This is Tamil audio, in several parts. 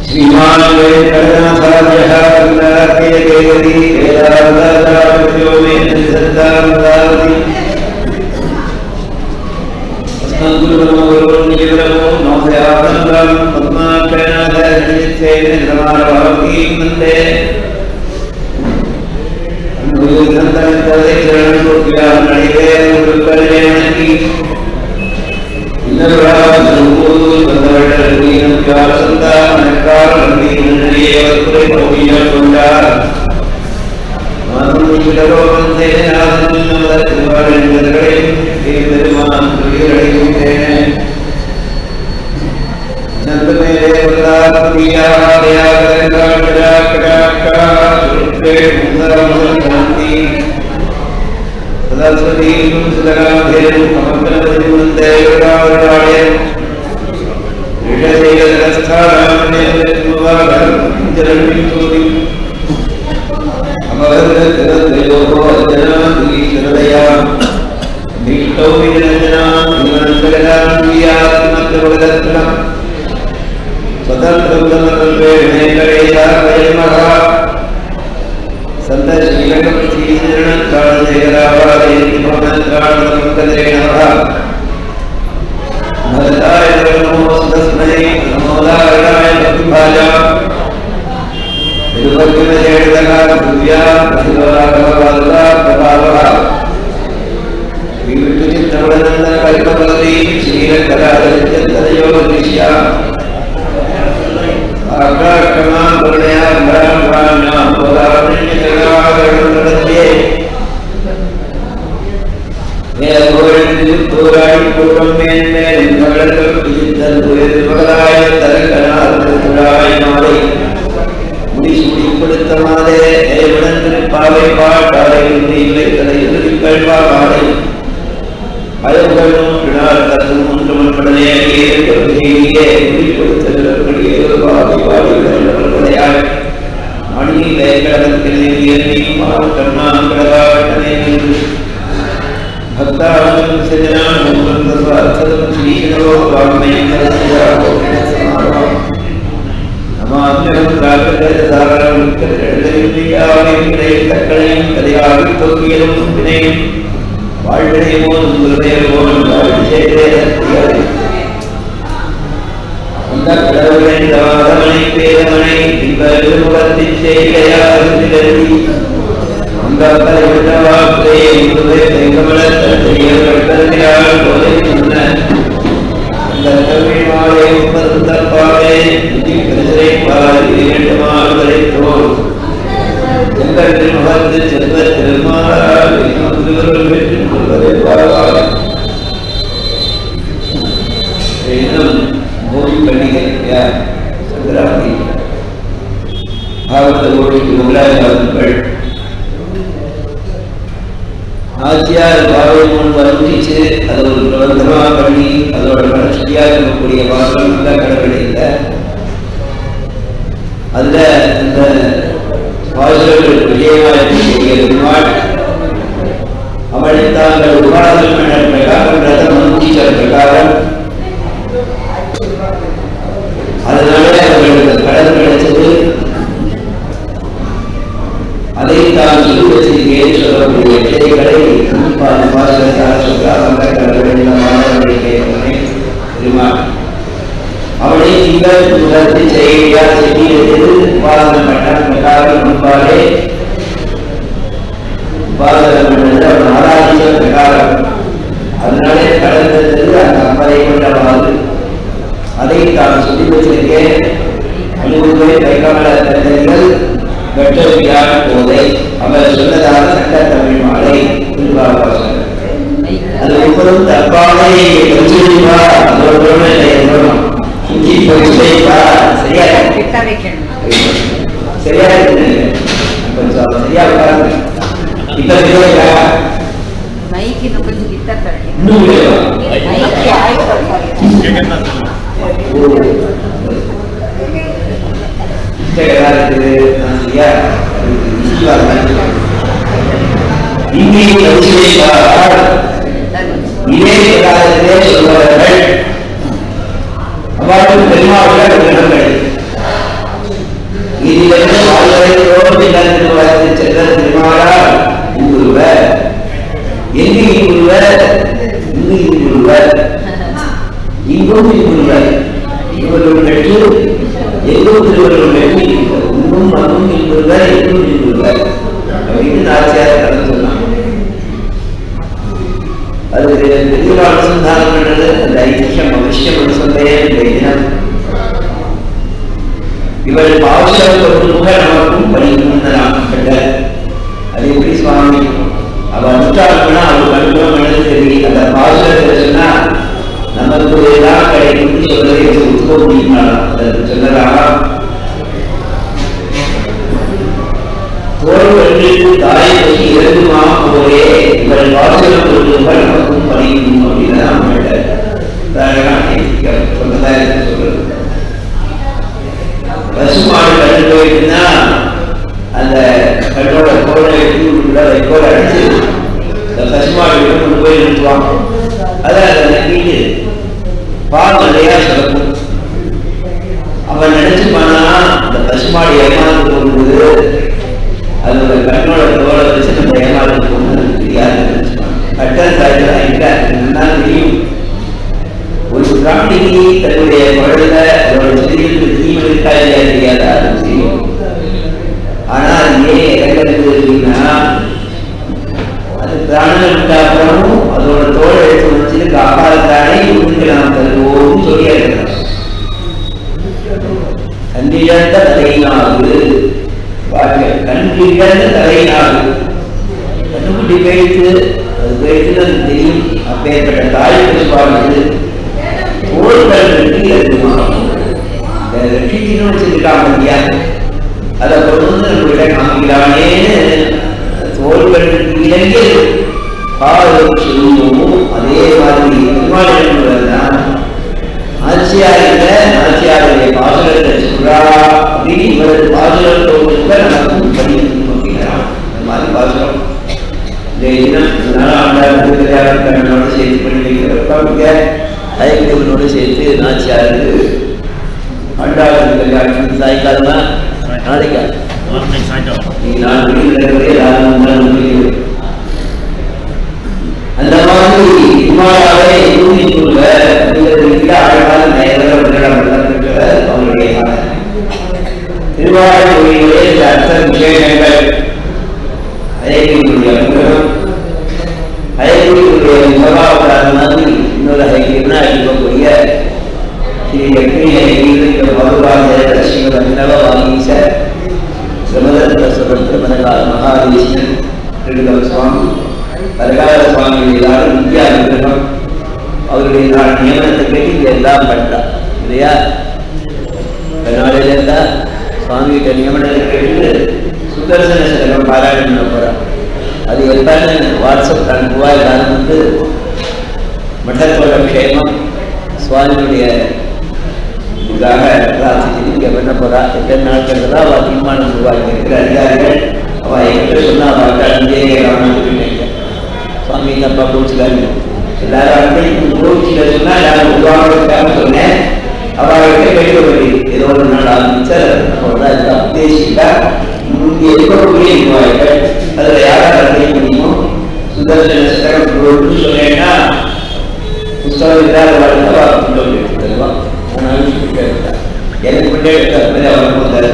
श्रीमान् वेङ्कटनाथार्यः करुणाकेकेयति वेदान्ताचार्यो मे सत्तां दाति अस्मद्गुरुनमो नमोदयानन्दं पद्माक्षयनाथनित्येन नमारभावकीं वन्दे ஆச்சியார் பாவை முன் வர்ணிச்சு அதை ஒரு பிரபந்தமா பண்ணி அதோட வளர்ச்சியா இருக்கக்கூடிய பாசம் நல்ல கடவுள் இல்லை அதுல இந்த பாசுரங்கள் விஜயமா இருக்கக்கூடிய பெருமாள் அவளை தாங்கள் உபாதம் பண்ண பிரகாரம் ரதம் மந்திச்ச பிரகாரம் அதனால அவர்களுக்கு கடன் கிடைச்சது அதை தான் சொல்லுவதற்கே சொல்லக்கூடிய விடைகளை பாசுரத்தால் சொல்றார் அந்த கடவுளை பெருமாள் அவளை திங்கள் முதற்கு செய்யா செய்கிறது உபாதனம் பண்ண பிரகாரம் முன்பாலே உபாதனம் பண்ணது அவன் ஆராய்ச்சி பிரகாரம் அதனாலே கடந்தது அந்த அப்பறை கொண்டவாறு அதை தான் சொல்லி வச்சிருக்கேன் அனுபவத்தை கைகாமல தந்தங்கள் வெட்டவியார் போதை அவர் சொன்னதாக சட்ட தமிழ் மாலை திருவாபாசன் அது ஒவ்வொரும் தப்பாக கொஞ்சிருப்பா அதோட சொல்லணும் இஞ்சி பொறிச்சைப்பா சரியா கிட்ட வைக்கணும் சரியா இருக்கு கொஞ்சம் சரியா உட்காருங்க இப்ப தெரியல மைக்கு இன்னும் கொஞ்சம் கிட்ட தரணும் இன்னும் இல்லையா? மைக்கு ஆயிட்டு புத்தகம் இருக்குது நான் சரியா ஈஸியா இருக்கு. இங்கே வச்சிருக்கிறார் இதே காலத்திலே சொல்வார்கள் அவ்வாறு பெருமாள் இடங்கள் எங்கும் திருவள்ளுவர் வெற்றி உண்ணும் மண்ணும் என்பதுதான் எங்கும் என்பதுதான் அப்படின்னு நாச்சியார் கடன் சொன்னாங்க அது பெரிய அனுசந்தானம் பண்றது அந்த ஐக்கியம் அவசியம் சொல்லையே இந்த தினம் இவள் பாவசம் முக நமக்கும் பணிக்கும் நாம் கண்ட அது எப்படி சுவாமி அவ அனுஷ்டானம்னா அவள் அனுபவம் பண்ணது சரி அந்த பாவசத்தை சொன்னா நமக்கு எல்லாம் கிடைக்கும் சொல்றதை ஒத்துக்க முடியுமா அதற்கு சொல்லலாம் தோல் வெற்றிக்கு தாயை பற்றி இறங்குமா போரே இவள் வாசகம் கொள்ளுங்கள் நமக்கும் பணியும் அப்படின்னு நம்மகிட்ட சொன்னதா எனக்கு சொல்றது பசுமாடு கண்டு போயிட்டுன்னா அந்த கண்ணோட தோலை எடுத்து உள்ள வைக்கோல அடிச்சு இந்த பசுமாடு கிட்ட கொண்டு போய் நிறுத்துவாங்க அதை அதை நக்கிட்டு பால் நிறையா சுரக்கும் அவன் நினைச்சுப்பானா இந்த பசுமாடு ஏமாந்து போகுது அதோட கண்ணோட தோலை வச்சு நம்ம ஏமாந்து போகணும்னு தெரியாது நினைச்சுப்பான் கட்டல் தாய்தான் எங்க என்ன தெரியும் ஒரு பிராணிக்கு தன்னுடைய குழந்தைல அதோட சிறியது தீமை இருக்கா இல்லையா தெரியாதா அது தெரியும் ஆனா அது ஏன் இறங்குறது அப்படின்னா அது பிராணம் உண்டாக்கணும் அதோட தோலை எடுத்து வச்சு காப்பாத்தானே இவனுக்கு நாம் தருவோம்னு சொல்லி இருக்கிறோம் கண்ணிழந்த தலையினாகு வாழ்க்கை கண்ணிழந்த தலையினாகு கண்ணுக்குட்டி போயிட்டு அது போயிட்டு அது தெரியும் அப்பேற்பட்ட தாய் பசுபாடு தோள்கள் வெட்டி இருக்குமா இந்த வெட்டின்னு வச்சிருக்காங்க இல்லையா அதை கொண்டு வந்து நம்மகிட்ட காமிக்கிறானேன்னு தோள்கள் இலங்கை பால் சொல்லுவோம் அதே மாதிரி பெருமாள் ஆட்சியாரில் ஆட்சியாருடைய பாசுரத்தை சொல்றா அப்படின்னு இவரது பாசுரத்தோடு நமக்கும் படிக்கணும் அப்படிங்கிறான் இந்த மாதிரி பாசுரம் இந்த தினம் இதனால ஆண்டாண்டு கல்யாணம் கண்ணனோட சேர்த்து பண்ணி வைக்கிறப்ப ஐக்கியவனோடு சேர்த்து நாச்சியாருக்கு ஆண்டாண்டு கல்யாணம் சாயங்காலமா நாளைக்கா நீங்க நாலு மணிக்கு நடக்கிறதே எல்லாரும் மூணு மணிக்கு அந்த மாதிரி இமாலாவை யூனிட்டுள்ள மிக அழகான நேரம் அவருடைய திருவாரூரிலே இந்த அர்த்த விசேஷங்கள் அயக்கியுடைய அனுகிரகம் அயக்கியுடைய முகவாவதான மாதிரி இன்னொரு அயக்கியம்னா இருக்கக்கூடிய ஸ்ரீ லக்ஷ்மி அயக்கிய மதுராஜ ஸ்ரீமத அபிநவ வாகீச பிரமதத்த சுரத்திர மனகால மகாதேசன் திருடக சுவாமி பரகால சுவாமி எல்லாரும் இந்தியா அனுகிரகம் அவருடைய நான் நியமனத்தை கேட்டு இது எல்லாம் பண்ணலாம் இல்லையா நாளையில இருந்தா சுவாமி கிட்ட நியமனத்தை கேட்டு சுதர்சன சதகம் பாராயணம் பண்ண போறான் அது எல்லாமே வாட்ஸ்அப் அனுப்புவா எல்லாரும் வந்து மட்டத்தோட க்ஷேமம் சுவாமியுடைய இதுக்காக பிரார்த்திச்சு இங்கே பண்ண போறா எத்தனை நாட்கள் தான் அவள் தீர்மானம் உருவாக்கி இருக்கிற அதிகாரிகள் அவள் எங்கிட்ட சொன்னா அவள் அங்கே ராமன் சுவாமி தப்பா கோச்சுக்காங்க எல்லாரும் கோச்சில சொன்னா யாரும் உருவாக்க சொன்னேன் அவர்கிட்ட கேட்க வேண்டியது ஏதோ ஒரு நாள் ஆரம்பிச்ச அவ்வளோதான் எல்லாம் உத்தேசிக்கா இங்கே இருக்கக்கூடிய நிர்வாகிகள் அதில் யாரால் அறிய முடியுமோ சுதர்சன சதகம் போட்டு சொன்னேன்னா புஸ்தகம் இல்லாத வாழ்க்கை தருவான் எனக்கு கொண்டே எடுத்த அவர்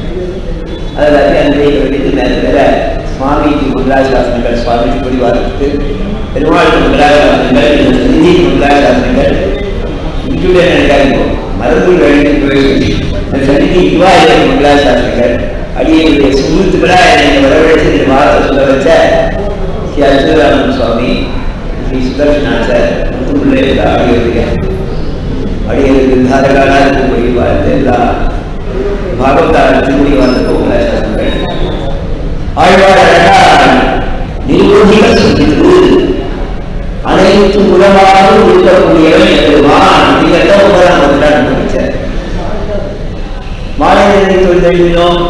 அதில் அனுபவிக்க வேண்டியது நேரத்தில் சுவாமிக்கு முத்ராசாசனங்கள் சுவாமிக்கு பரிவாரத்துக்கு பெருமாளுக்கு முத்ராசாசனங்கள் நிதி முத்ராசாசனங்கள் இன்றுடைய நினைக்காதீங்க மரபு வேலைக்கு போய் சன்னிதி யுவாய முத்ராசாசனங்கள் அடியுடைய சுமூத்துக்களாக என்னை வரவழைத்து இந்த வார்த்தை சொல்ல வச்ச ஸ்ரீ அச்சுராமன் சுவாமி ஸ்ரீ சுதர்ஷனாச்சார் முத்துக்குள்ளே அடியோடைய அடியது தாரகாலாக இருக்கக்கூடிய வாழ்த்து எல்லா பாகவதாரத்தினுடைய வாழ்த்து முத்ராசாசனங்கள் ஆழ்வார் அழகார் நிர்வோகிக சொல்லிட்டு அனைத்து உலகாலும் இருக்கக்கூடியவன் எதுவான் அப்படிங்கிறத ஒன்பதாம் நூற்றாண்டு முடிச்சார் மாநிலத்தை தொழில்நுட்பம்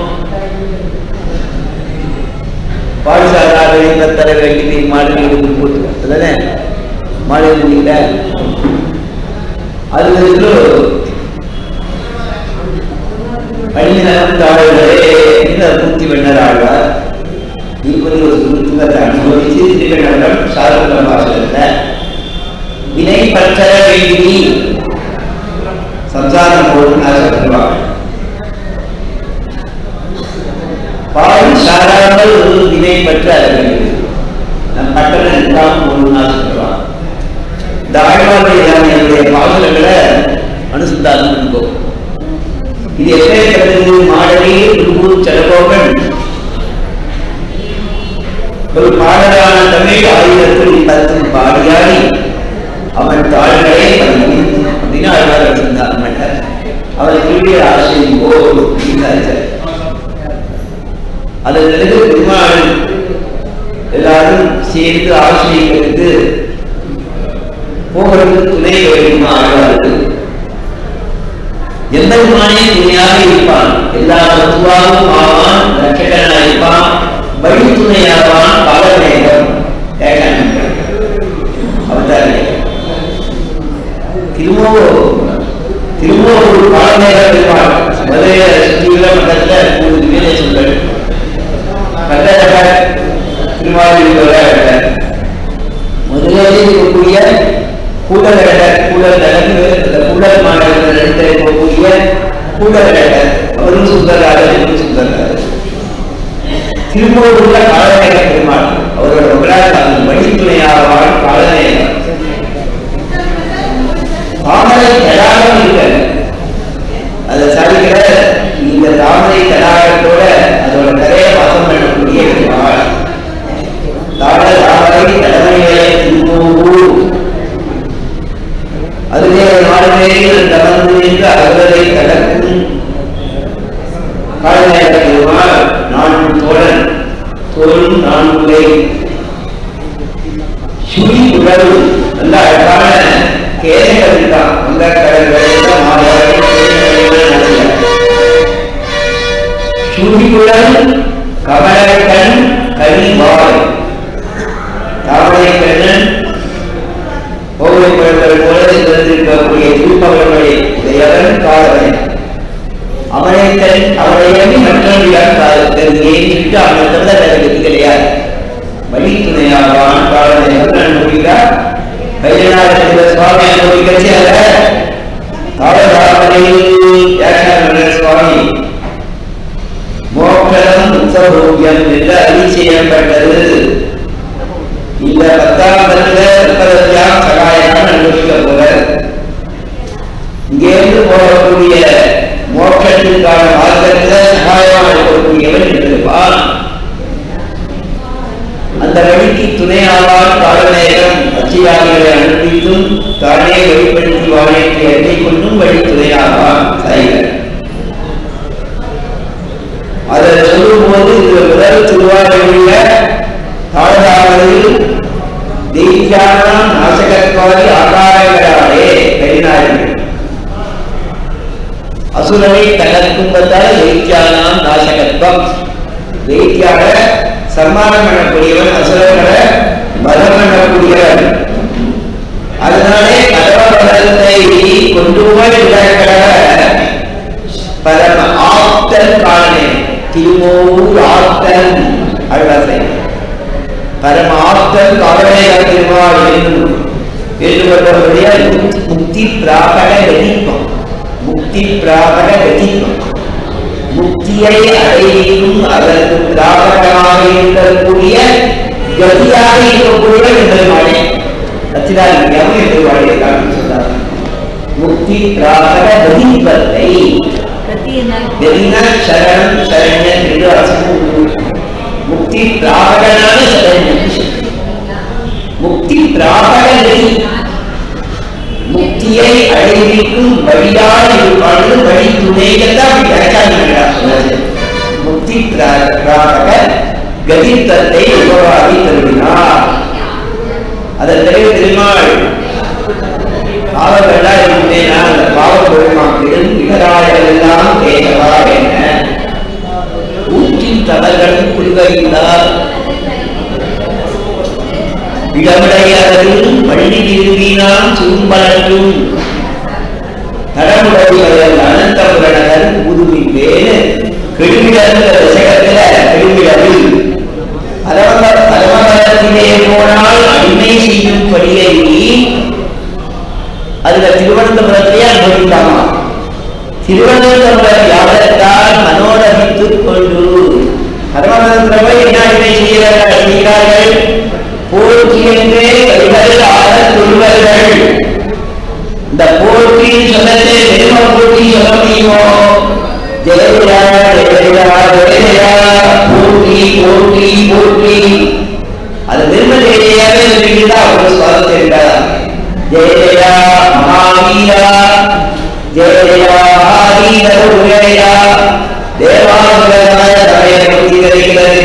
பாடசாலை தர வேண்டிய மாநிலங்களுக்கு போட்டு அதுதானே மாநில அது வந்து அழிநலம் தாழ்களே இந்த பூர்த்தி வெண்ணர் ஆழ்வார் இப்படி ஒரு சுருக்கத்தை அனுபவித்து திருக்கண்டம் சாரத பாசகத்தை வினை பற்றர வேண்டி சம்சாரம் போதுன்னு ஆசைப்படுவாங்க பால் சாராமல் ஒரு வினை பற்றி அதற்கு நம் பட்டணம் எல்லாம் போதுன்னு ஆசைப்படுவாங்க இந்த ஆழ்வாருடைய என்னுடைய பாசனங்களை அனுசந்தானம் பண்ணுவோம் இது எப்பேற்பட்டது மாடலே குரு சடகோபன் ஒரு பாடலான தமிழ் ஆயுதத்தில் பத்தும் பாடியாடி அவன் தாழ்களே பதியும் அப்படின்னு ஆழ்வார் அனுசந்தானம் பண்ணார் அவர் திரும்பிய ஆசையும் ஓ அப்படின்னாரு அதன் பிறகு பெருமாள் எல்லாரும் சேர்ந்து ஆசிரியர்களுக்கு போகிறதுக்கு துணை வேண்டுமா ஆழ்வாருக்கு எம்பெருமானே துணையாக இருப்பான் எல்லா வத்துவாகவும் ஆவான் ரட்சகனாக இருப்பான் வழி துணையாவான் பல நேரம் அவதாரி திரும்பவோ திரும்ப ஒரு பல நேரம் இருப்பான் முதலிய சுற்றியுள்ள மட்டத்தில் மூணு வேலை சொல்கள் கட்டட திருமாவளி முதலில் இருக்கக்கூடிய கூடல் கூடல் நடந்து அந்த கூடல் மாநகரத்தில் நடித்த இருக்கக்கூடிய கூடல் அவரும் சுந்தராஜர் இவரும் சுந்தராஜர் திருப்பூருள்ள காலநேர பெருமாள் அவரோட உபராஜாவின் வழித்துணையாவான் காலநேரம் தாமரை தடாகம் இல்லை அதை சாதிக்கிற இந்த தாமரை தடாகத்தோட அதோட கரையை வாசம் பண்ணக்கூடிய பெருமாள் தாட தாமரை தடமையை திருப்பூர் அதுவே நாலு பேரில் தமர்ந்து நின்று அகவலை கடக்கும் காலநேர பெருமாள் நான்கு தோழன் தோளும் நான்குலை சுழி உடல் நல்ல அழகான கேசங்கள் இருக்கான் அந்த கடற்கரை சுழி உடல் கமலக்கண் கனிவாய் தாமரை கண்ணன் கோவை குழந்தைகள் போல சிறந்திருக்கக்கூடிய திருப்பவர்களை உடையவன் காலவன் அவனைத்தன் அவனையடி மற்றவர்கள் காலத்தில் ஏறிட்டு அவனை தவிர வேறு கதி கிடையாது வழி துணையாவான் காலனை நான் முடிகிறார் கையநாத சுவாமி அனுபவிக்கிறச்சே அல்ல காலதாமனையில் வியாக்கியான சுவாமி மோட்சம் உற்சவோக்கியம் என்று அறி செய்யப்பட்டது இந்த பத்தாம் பத்துல முப்பதாம் சகாயம் அனுபவிக்க போற இங்கேருந்து போகக்கூடிய மோட்சத்திற்கான மார்க்கத்துல சகாயமாக இருக்கக்கூடியவன் இருந்திருப்பான் அந்த வழிக்கு துணையாவான் காலநேரம் அச்சியாதிகளை அனுப்பித்தும் தானே வெளிப்படுத்தி வாழைக்கு எண்ணை கொண்டும் வழி துணையாவான் சைகர் அதை சொல்லும்போது இந்த முதல் திருவாரூரில் தாழ்தாவதில் தெய்யானாம் நாசகத்வாதி ஆகாரங்களாலே கரிநாயகன் அசுரனை தகர்க்கும்பத்தால் தெய்யானாம் நாசகத்வம் தெய்யாக சம்மானம் பண்ணக்கூடியவன் அசுரர்களை பலம் பண்ணக்கூடியவன் அதனாலே கடவபலத்தை கொண்டு போய் விடக்கட பரம ஆப்தன் காணே திருமூர் ஆப்தன் அழ்வாசை பரம ஆப்தன் காரணே திருமால் என்னும் ஏற்றுக்கொண்டவருடைய முக்தி பிராபக கதிப்பம் முக்தி பிராபக கதிப்பம் முக்தியை அடையும் அதற்கு பிராபகமாக இருக்கக்கூடிய கதியாக இருக்கக்கூடிய எம்பெருமானே சச்சிதானந்தம் எம்பெருமானே காரணம் சொன்னார் முக்தி பிராபக கதிப்பத்தை கத்தி என்ன கதினா சரணம் சரண்யன் என்று அர்த்தம் முக்தி பிராபகனான சரண்யன் முக்தி பிராபக கதி முக்தியை அடைவிக்கும் வழியாக இருப்பாடு வழி துணையெல்லாம் வியாக்கியானம் சொன்னது முக்தி பிரா- பிராபக கதித்தத்தை உபவாதி தருவினார் அதன் பிறகு திருமால் பாவங்கள்லாம் இருக்குமே நான் அந்த பாவ பெருமாக்கிடும் விகராயெல்லாம் கேட்கவா என்ன ஊற்றின் தவறுகளும் குழுவைந்தார் இடமுடையவரும் வள்ளி விரும்பினான் சுரும்பலற்றும் தடமுடையவர் அனந்தபுரணர் புதுவின் வேறு கெடுமிடந்த விஷயத்துல கெடுமிடவில் அரவங்க அரவங்கத்திலே போனால் அடிமை செய்யும் படியை அதுல திருவனந்தபுரத்திலே அனுபவித்தாமா திருவனந்தபுரம் யாகத்தால் மனோரமித்துக் கொண்டு பரமதந்திரவை என்ன இதை செய்கிறார்கள் செய்கிறார்கள் போற்றியென்றே கைகள் ஆட துருவர்கள் இந்த போற்றி சொல்லத்தை வெறும போற்றி சொல்ல முடியுமோ ஜெயஜயா ஜெயஜயா ஜெயஜயா போற்றி போற்றி போற்றி அது வெறும ஜெயஜயாவே சொல்லிக்கிட்டா அவ்வளவு சுவாரஸ்யம் இருக்காதா ஜெய ஜெயா மகாவீரா ஜெய ஜெயா மகாவீர உரையா தேவாசுரனாய தமையர்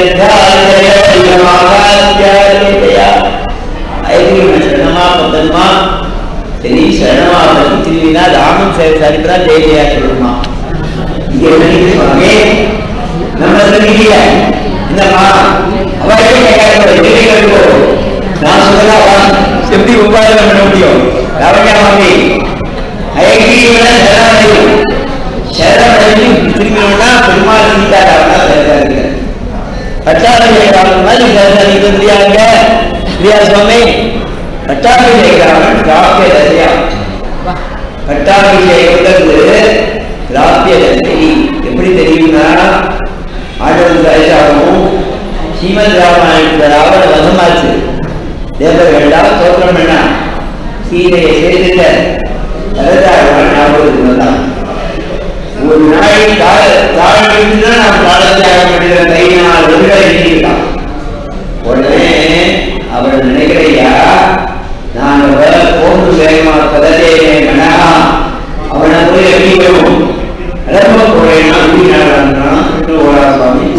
ஜெயா ஐகிரி சரணமா பத்தன்மா சரி சரணமா பத்தி திருவினா ராமன் சரித்திரா ஜெய ஜெயா சொல்லுமா இங்க என்ன நினைக்குது சுவாமி நம்ம சொல்லிக்கல என்னம்மா அவரே கேட்காத நான் சொல்லலாம் எப்படி உபாதனம் பண்ண முடியும் ரவணியா மாமி ஐகிரியோட சரணமடையும் சரணமடையும் திரும்பினோம்னா பெருமாள் சீதாரா இருக்கு பட்டாபிஷேகம் மாதிரி நீங்க முடியாங்க இல்லையா சுவாமி பட்டாபிஷேகம் ராபிய ரசியா பட்டாபிஷேகங்கிறது ராபிய ரசி எப்படி தெரியும்னா ஆண்டவன் கரைசாகவும் ஸ்ரீமத் ராமாயணத்தில் ராவண வசமாச்சு தேவர்கள்லாம் தோற்றம் பண்ண சீதையை சேர்த்துட்ட வரதாழ்வான் ஞாபகத்துக்கு தான் ஒரு நாள் தாழ தாழ்ந்து தான் நாம் தாளத்தியாக பண்ணுகிற கையினால் ஒருவரை எண்ணிக்கலாம் உடனே அவர் நினைக்கிறையா நான் போன்று வேகமா பதத்தேனே மனஹா அவனை போய் எப்படி வரும் அலம்ப போறேன்னா அப்படி நான் ஓடா சுவாமி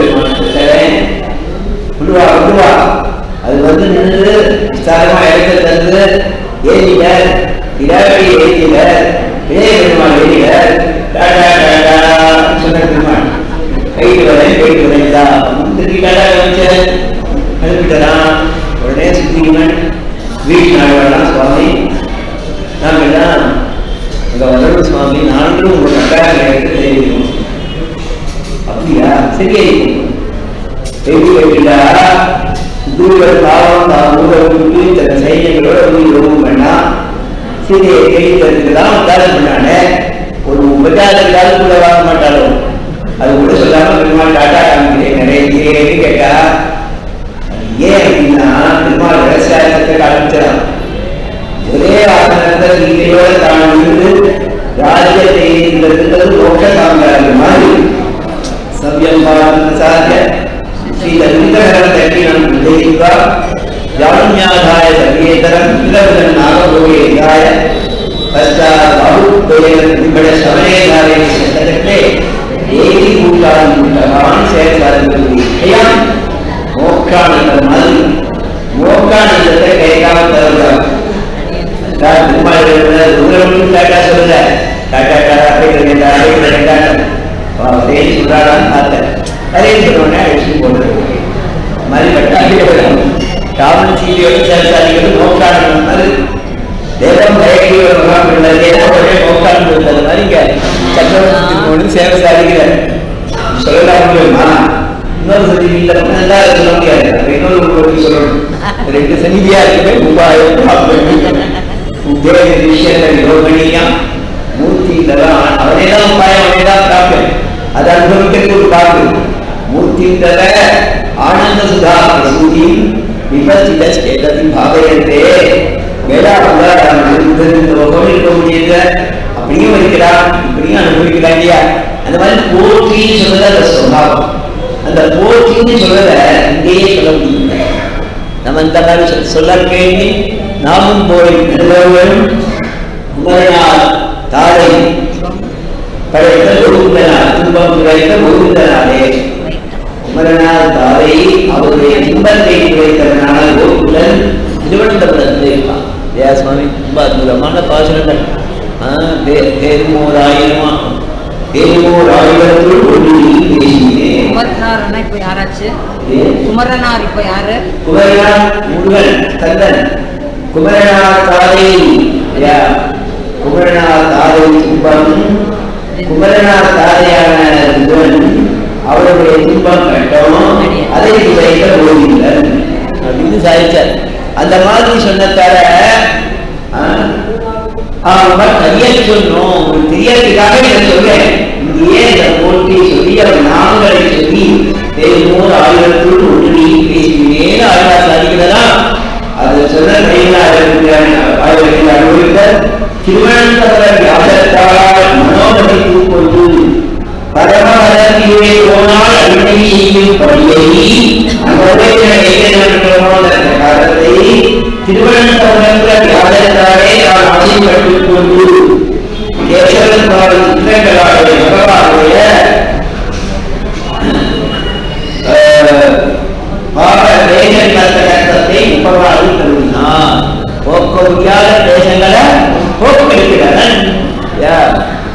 விடுவா விடுவா அது வந்து நின்று விசாரமா இடத்த தந்து ஏறிட இடாவடி ஏறிட இளைய பெருமாள் ஏறிட டாடா டாடா சொன்ன பெருமாள் கைக்கு வரேன் கைக்கு வரேன்டா திருப்பி டாடா வச்சு அனுப்பிட்டான் உடனே சுத்திக்குமன் வீட்டு நாடுவாடலாம் சுவாமி நாங்கள்லாம் அங்க வரணும் சுவாமி நாங்களும் உங்க கட்டாயம் எடுத்து தெரியும் அப்படியா சரி எப்படி கேட்டீங்களா தூரம் பாவம் தான் ஊரை விட்டு தன் சைன்யங்களோட போய் எதுவும் வேண்டாம் சீதையை கேட்கறதுக்கு தான் உத்தாரம் பண்ணானே ஒரு உபச்சாரத்துக்காக கூட வாங்க மாட்டாளோ அது கூட சொல்லாம பெருமாள் டாட்டா காமிக்கிறேன் நிறைய சீரைன்னு கேட்டா அது ஏன் அப்படின்னா பெருமாள் விவசாயத்தை காமிச்சிடான் ஒரே ஆசனத்தை சீதையோட தான் இருந்து ராஜ்யத்தை இருக்கிறது மோட்ச சாம்ராஜ்யம் மாதிரி சவ்யம் சாத்திய श्रीललितकरदक्षिणं जाम्याधाय सर्वेतरं किलविलं नागभोगेधाय पश्चात् बाहुद्वयेन बिम्बडशमनेधारे शतकटे देवी भूतान् भूतवान् சேரசாரத்தில் மோக்கானந்தம் மாதிரி மோக்கானந்தத்தை கைகாம தருவார் திருமால் தூரம் டாட்டா சொல்ல டாட்டா டாடா போயிட்டு அதே சொல்றாடான்னு பார்த்தேன் அதே சொன்னோடனே அடிச்சு போட்டு மாதிரி பட்டாபிஷேகம் ராமன் சீதையோடு சேரசாரிகள் மோக்கானந்தம் மாதிரி தேவம் பயக்கிய மகான் உள்ளது உடனே மோக்கானந்தம் இருந்தது மாதிரி இங்க சக்கரவர்த்தி போட்டு சேவை சாதிக்கிற சொல்லலாம் முடியுமா இன்னொரு சதி இல்ல நல்லா சொல்ல முடியாது அப்ப இன்னொரு ஒரு சொல்லணும் ரெண்டு சனிதியா இருக்கு உபாயம் உபயோக விஷயங்கள் யோகனியா மூர்த்தி இதெல்லாம் அவனே தான் உபாயம் அவனே தான் காப்பேன் அது அனுபவிக்கிறது ஒரு காப்பு மூர்த்தி தர ஆனந்த சுதா பிரசூதி விபத்தில சேததி பாவையத்தே வேடா லோகம் இருக்க முடியல அப்படியும் இருக்கிறான் இப்படியும் அனுபவிக்கிறான் இல்லையா அந்த மாதிரி போற்றின்னு சொல்றது அந்த சுபாவம் அந்த போற்றின்னு சொல்றத இங்கேயே சொல்ல முடியும் நம்ம இந்த மாதிரி சொல்- சொல்ல கேள்வி நாமும் போய் நல்லவர்களும் உமரனால் தாரை படைத்த ஒருந்தனார் துன்பம் குறைத்த ஒருந்தனாலே உமரனால் தாரை அவருடைய துன்பத்தை குறைத்தவனால கோகுலன் திருவனந்தபுரத்தில் இருக்கான் ஜெயா சுவாமி ரொம்ப அற்புதமான பாசுரங்கள் ஆ, தே- தேர்மோர் ஆயிரமா தேர்மோர் ஆயிரத்துள் ஒளி பேசினேன் குமரனார்னா இப்ப யாராச்சு ஏ? குமரனார் இப்ப யாரு குமரனார் முருகன் கந்தன் குமரனார் தாரை யா குமரனார் தாரை துன்பம் குமரனார் தாரையான முருகன் அவருடைய துன்பம் கட்டம் அதை குறைத்த கோவிந்தன் அப்படின்னு சாதிச்சார் அந்த மாதிரி சொன்னதால ஆ, அவன் கையை சொன்னோம் உங்களுக்கு தெரியறதுக்காக இதை சொல்றேன் இங்கேயே இந்த போட்டி சொல்லி அவன் நாமங்களை சொல்லி பேசும்போது ஆயிரத்துள் ஒன்று நீ பேசினேன் ஆயிரம் சாதிக்கிறதா அது சொன்ன கையில் அனுபவித்த திருவனந்தபுரம் வியாசத்தால் மனோகத்தை கொண்டு பரமவரத்திலே போனால் அன்னை செய்யும் படியை அந்த காலத்தை திருவனந்தபுரத்தில் வியாசத்தாலே நான் ஆசைப்பட்டுக் கொண்டு கேசவன் பாடல் சித்திரங்களாடைய பகவானுடைய பாப தேச கஷ்டத்தை உபகாரம் கருதினார் போக்க முடியாத தேசங்களை போக்களிக்கிறவன் யார்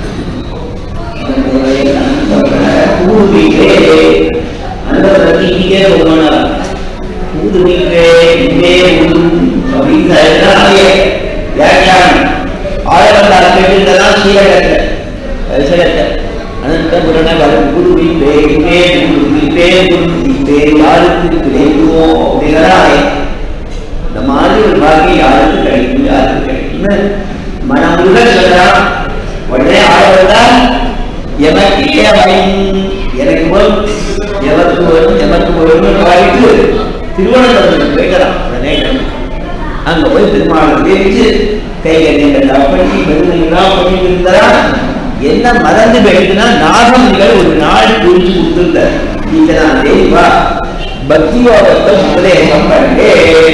பூர்வீகே அந்த பிரதிகே ஒவ்வொரு பூர்வீகே இங்கே அப்படின்னு வியாக்கியானம் ஆயிரத்தாறு கேட்டுதான் சீரகத்தை சீரகத்தை அனந்தபுரண குருவிப்பே இங்கே குருவிப்பே குருவிப்பே யாருக்கு கிடைக்குமோ அப்படிங்கிறாரே இந்த மாதிரி ஒரு பாக்கியம் யாருக்கு கிடைக்கும் யாருக்கு கிடைக்கும்னு மனமுருக சொல்றான் உடனே ஆழத்தான் எமக்கே அவன் எனக்கு வரும் எவருக்கு வரும் எமக்கு வரும்னு பாடிட்டு திருவனந்தபுரம் போய்க்கிறான் உடனே அங்க போய் பெருமாளை தெரிஞ்சு கை கட்டிகள் பண்ணி பெருமைகளாம் பண்ணிட்டு இருந்தாரா என்ன மறந்து போயிட்டுனா நாகமணிகள் ஒரு நாள் குறிச்சு கொடுத்துருந்தார் இத்தனாம் தேதி வா பக்தி யோகத்தை உபதேசம் பண்ணே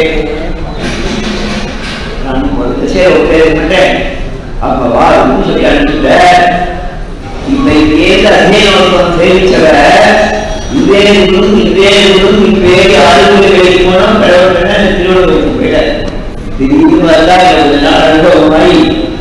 நான் ஒரு திசையை உபதேசப்பட்டேன் அப்ப வா அப்படின்னு சொல்லி அனுப்பிச்சுட்டேன் இப்ப ஏத அத்தியனம் சேவிச்சவ இதே குரு இதே குரு இப்பே ஆளுநர் வேலைக்கு போனோம் கடவுள் திருவள்ளுவருக்கு போயிட்டார் திடீர்னு வந்தா ஒரு நாள் அனுபவமாய்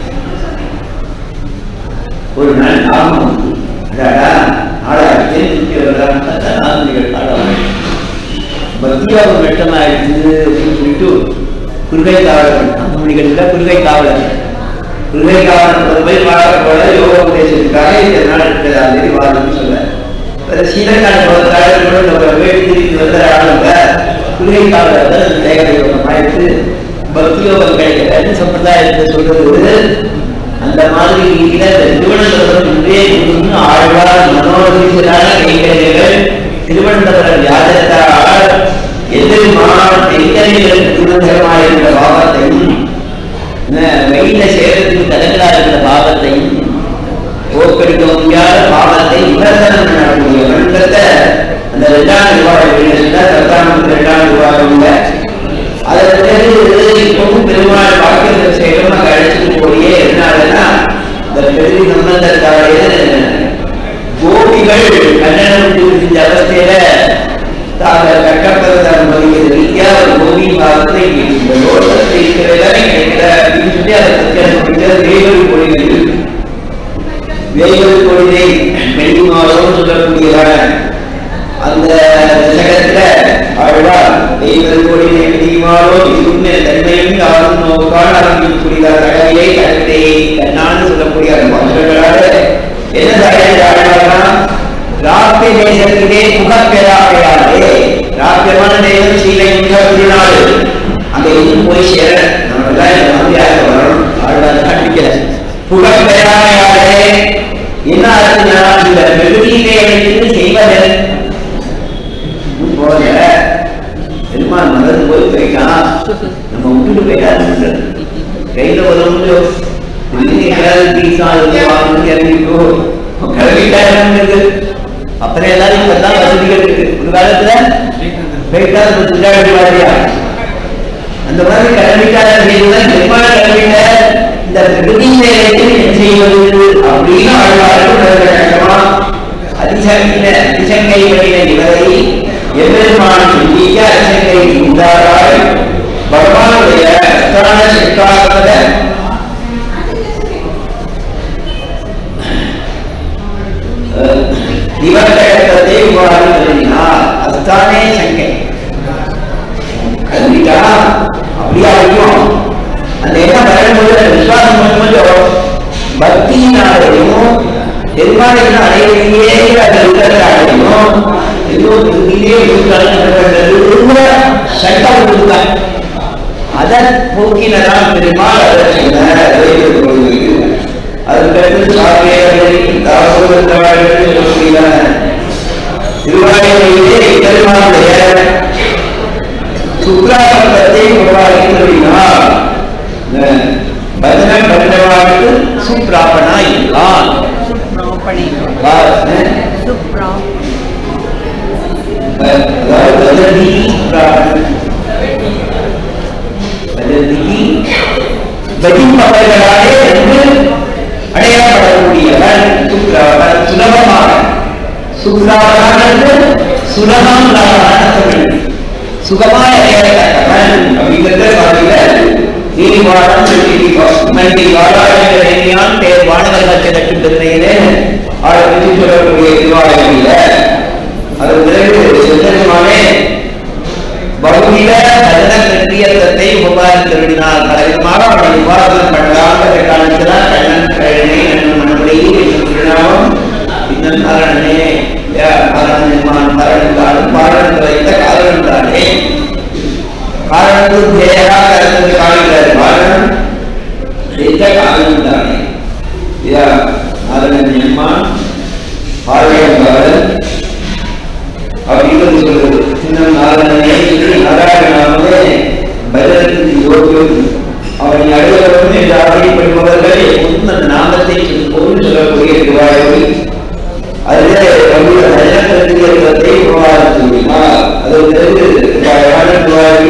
ஒரு நாள் ஞாபகம் வந்து அடாடா நாளாக தெரிஞ்சுட்டு வரலாம் பார்த்தா நாகரிகள் பாடம் பக்தியோகம் வெட்டமாயிடுச்சு அப்படின்னு சொல்லிட்டு குருகை காவலர் அந்த மணிகளில் குருகை காவலர் குருகை காவலர் போய் பார்க்க போல யோக உபதேசத்துக்காக இந்த நாள் இருக்கிறதா தேதி வாரம்னு சொல்ல சீனக்கான காலத்தில் வீடு திருப்பி வந்த ஆளுங்க குருகை காவலர் தேகர யோகம் ஆயிடுச்சு பக்தி யோகம் கிடைக்கிறன்னு சம்பிரதாயத்தை சொல்றது அந்த மாதிரி ரீதியில இந்த திருவனந்தபுரம் இன்றே குருன்னு ஆழ்வார் மனோரீசரான கைகறிகள் திருவனந்தபுரம் வியாஜத்தால் எதிர்மான் கைகறிகளுக்கு திருவந்தகமாயிருந்த பாவத்தையும் வெயில சேரத்துக்கு தடங்களா இருக்கிற பாவத்தையும் போக்கெடுக்க முடியாத பாவத்தை நிபந்தனம் பண்ணக்கூடிய மன்றத்தை அந்த ரெண்டாம் நிர்வாகம் சத்தாமத்து ரெண்டாம் நிர்வாகம் அதன் பிறகு இப்பவும் பெருமாள் வாக்கியத்தை சேகரமா கழிச்சுட்டு போயே என்னாலன்னா இந்த பெரிய சம்பந்தத்தாலே கோபிகள் கண்ணனம் செஞ்ச அவஸ்தையில தாங்கள் கட்டப்பட்ட மதிக்கிற ரீதியா ஒரு கோபி பாகத்தை இந்த லோகத்தை இருக்கிறதே கிடைக்கிற அப்படின்னு சொல்லி அதை பிரத்யாசம் வேகல் கொள்கைகள் வேகல் கொள்கை மெல்லிமாரோன்னு சொல்லக்கூடியதான அந்த தசகத்துல ஆழ்வார் தெய்வல் கொடியை மெல்லிமாரோ இதுமே தன்மையும் யாரும் நோக்கால் ஆரம்பிக்கக்கூடிய தகவலை கருத்தை கண்ணான்னு சொல்லக்கூடிய அந்த மக்களால என்ன தகவல் ஆழ்வார்னா ராப்பிய தேசத்திலே புகப்பெறாமையாலே ராப்பியமான தேசம் சீலை மிக திருநாடு அங்க இன்னும் போய் சேர நம்ம எல்லாம் இந்த மாதிரி யாருக்கு வரணும் ஆழ்வார் காட்டிக்கல புகப்பெறாமையாலே என்ன ஆச்சுன்னா இந்த வெகுளியிலே வைத்து செய்வதன் போல பெருமாள் மறந்து போய் போயிட்டான் நம்ம விட்டுட்டு போயிட்டாரு கையில ஒரு முடியும் அப்புறம் எல்லாரும் இப்பதான் வசதிகள் இருக்கு ஒரு காலத்துல போயிட்டா மாதிரியா அந்த மாதிரி கிளம்பிட்டார செய்வதன் பெருமாள் கிளம்பிட்ட இந்த பிரகதி வேலைக்கு என்ன செய்வது அப்படின்னு ஆழ்வார்கள் அதிசங்கின அதிசங்கை வழியில இவரை எம்பெருமான் சொல்லிய அதிசங்கை இருந்தாராய் பகவானுடைய அஸ்தான சிற்காரத இவர்களிடத்தை இவ்வாறு கருதினார் அஸ்தானே சங்கை கருதிட்டா அப்படியா இருக்கும் அந்த என்ன வரும்போது விசுவாசம் பண்ணும்போது பக்தியினாலையும் பெருமாளையும் அடையிலேயே அந்த உள்ளதாலையும் ஏதோ திருவிலே ரொம்ப சட்டம் கொடுத்தாங்க அதை போக்கினதான் பெருமாள் அதை சொன்னார் அதுக்கடுத்து சாமியார்கள் தாசோதரவார்கள் சொல்லக்கூடியதான திருவாயூரிலே பெருமாளுடைய சுக்ராபத்தை உருவாக்கினால் பஜனை பண்டவாளுக்கு சுப்ராபனா இல்லான் சுப்ராபணி சுப்ரா அதாவது பஜதி சுப்ராபன் பஜதிக்கு பதிப்பவர்களாலே என்று அடையாளப்படக்கூடியவன் சுக்ராபன் சுலபமாக சுக்ராபன் சுலபம் தமிழ் சுகமாய் அடையாளத்தக்கவன் அப்படிங்கிறத பாருங்க நீதிவாரம் மண்டி வாராயணியான் பேர் வானவர்கள் கிடக்கு பெருமையிலே ஆளுக்கு சொல்லக்கூடிய திருவாரூரில அது பிறகு சுந்தரமானே பகுதியில பஜன கிருத்தியத்தை உபகாரம் திருடினார் பலவிதமாக அவனை உபாசனம் பண்ணலாம் காலத்தினால் கண்ணன் கழனே கண்ணன் மனமுறையே என்னும் திருநாமம் இன்னும் காரணனே காரணமான் காரணம் பாரணம் வைத்த காரணம் தானே காரணம் தேரா கருத்து காணுகிறார் காரணம் வைத்த காரணம் தானே யா நாரணன் எம்மான் பார்வையாளர் அப்படின்னு சொல்றது சின்ன நாராயணனே நாராயணாவே பஜனத்துக்கு யோகியம் அவனை அடைவதற்கு என்று ஆசைப்படுபவர்கள் எப்போதும் அந்த நாமத்தை சொல்லும்போது சொல்லக்கூடிய திருவாயூரி அதிலே நம்முடைய பஜனத்திற்கு உருவாக்க முடியுமா அது பிறகு அழகான திருவாயூரி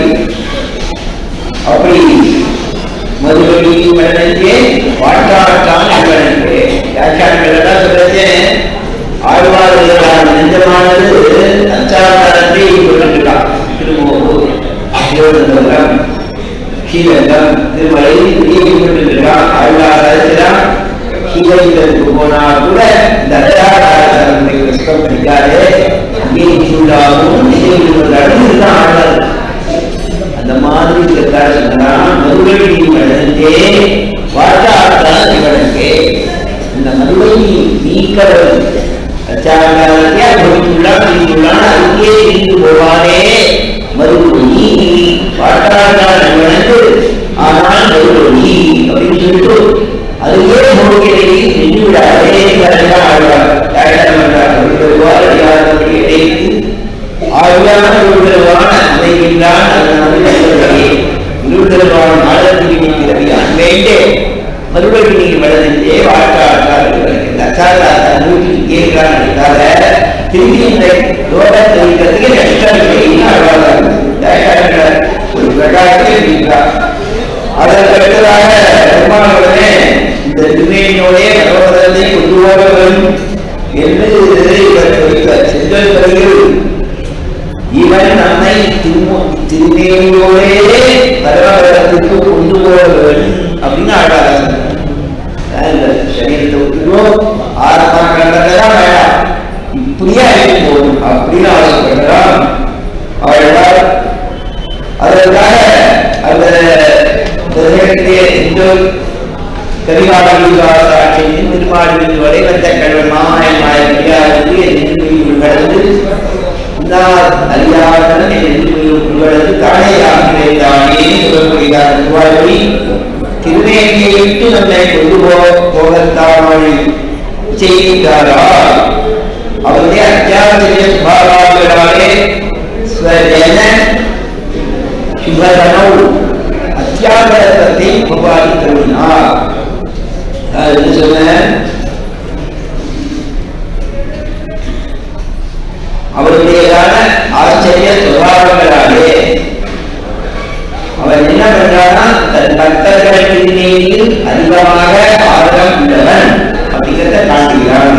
அப்படி மதுபடி மன்னே வாட்டாட்டான் என்பனே வியாக்கியானங்கள் சொல்றது ஆழ்வார்களான நெஞ்சமானது அச்சாரத்தை கொண்டிருக்கான் திருமூர் திருவனந்தபுரம் ஸ்ரீரங்கம் திருமலை கொண்டிருக்கான் ஆழ்வாரத்திலாம் ஸ்ரீரங்கத்துக்கு போனா கூட இந்த அச்சாரத்தை புஸ்தகம் படிக்காது அங்கே சூடாகவும் நடந்துதான் ஆழ்வார் அந்த மாதிரி இருக்கிறார் சொன்னா மறுபடி நடந்தே வாட்டாட்டான் இவனுக்கு இந்த மறுபடி நீக்கிறது அச்சாரத்தியா கொடுத்துள்ளான் நீக்குள்ளான் அங்கே இருந்து போவாரே மறுபடி வாட்டாட்டான் இவனுக்கு ஆனால் மறுபடி அப்படின்னு சொல்லிட்டு அதுவே மூழ்கியை நின்று விடாதே கரெக்டா ஆழ்வார் ஆழ்வான உருவமான அமைகின்றான் அதனாலே உருவதற்கான நாளத்துக்கு நிற்கிறது அன்பேண்டே மறுபடி நீங்க வளர்ந்தே வாட்டாட்டார் லட்சாதார நூற்றி ஏற்கான திரும்பி இந்த லோகத்தை இருக்கிறதுக்கு நஷ்டம் இல்லைன்னு அழ்வாதார் ஒரு பிரகாரத்தில் இருக்கிறார் அதற்கு அடுத்ததாக பெருமாளுடனே இந்த திருமேனியோடே பகவதத்தை கொண்டு போக வேண்டும் என்று இவர் சொல்கிறார் சென்றல் பிறகு இவன் நம்மை திருமேனியோடே பரவதற்கு கொண்டு போக வேண்டும் அப்படின்னு ஆடாதான் இந்த சரீரத்தை விட்டுடும் ஆரம்பம் கண்டதெல்லாம் வேண்டாம் இப்படியே அழைத்து போகும் அப்படின்னு ஆசைப்படுறான் அவளால் அதற்காக அந்த கரிகாலின் திருமாலின் வரை வந்த கழவன் மாமாயன் மாயடியாருக்கு எதிர்ப்பு கடந்து அறியாதன் எதிர்ப்பு கடந்து தானே ஆகிறே தானே சொல்லக்கூடியதான திருவாயூரி திருநேரியை விட்டு நம்மை கொண்டு போ போகத்தாமல் செய்கிறாரா அவருடைய அத்தியாவசிய சுபாவார்களாலே ஸ்வஜன சுபதனவு அத்தியாவரத்தை உபாதி தருவினார் என்ன சொன்ன அவருடையதான ஆச்சரிய சுபாவங்களாலே அவர் என்ன பண்றானா தன் பக்தர்களின் மீது அதிகமாக ஆர்வம் உள்ளவன் அப்படிங்கிறத காட்டுகிறான்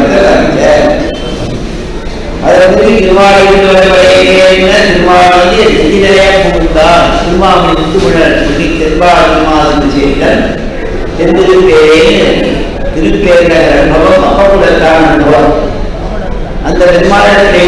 அது வந்து திருமாவளவன் திருமாவளி எதிரையா புகுந்தான் திருமாவளி முத்துமுழல் சொல்லி திருமாவளி சேர்த்தன் திருப்பேரே திருப்பேர அனுபவம் அப்பகுடத்தான் அனுபவம் அந்த பெருமாளத்தை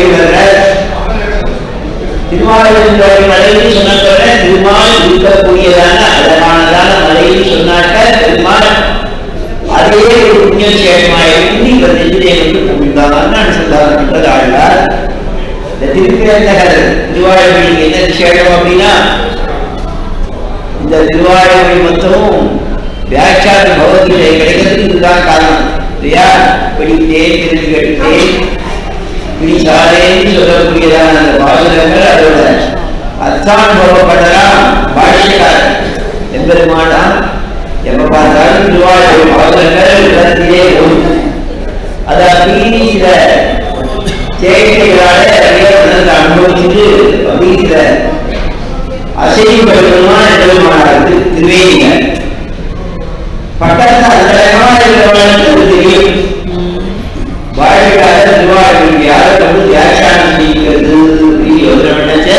திருமாவளவன் மலையில் சொன்னாக்க திருமால் இருக்கக்கூடியதான அழகானதான மலையில் சொன்னாக்க திருமால் அதே ஒரு புண்ணிய சேஷமாயிருந்து இவர் நெஞ்சிலே வந்து புகுந்தான்னு சொன்னார் ஆழ்வார் இந்த திருப்பேந்தகர் திருவாழமொழிக்கு என்ன விசேஷம் அப்படின்னா இந்த திருவாழமொழி மொத்தமும் வியாக்கியான பகவத்கீதை கிடைக்கிறதுக்கு இதுதான் காரணம் இல்லையா பிடித்தேன் திரும்பி கடித்தேன் பிடிச்சாலேன்னு சொல்லக்கூடியதான அந்த பாசுரங்கள் அதோட அர்த்தானுபவப்படலாம் பாஷ்யக்காரன் எம்பெருமானா எப்ப பார்த்தாலும் திருவாரூர் பாசுரங்கள் உலகத்திலே ஒன்று அதை அப்படி சில செயற்கைகளால அறியப்படுறதை அனுபவிச்சுட்டு அப்படி சில அசைவுபடுத்தணுமா எம்பெருமானாருக்கு திருவேணிங்க பக்கத்துல அந்தரகமா இருக்கிறவங்களுக்கு அது தெரியும் வாழ்க்கைக்காக திருவாரூர் யாரை கொண்டு வியாக்கியானம் செய்கிறது யோசனை நினைச்ச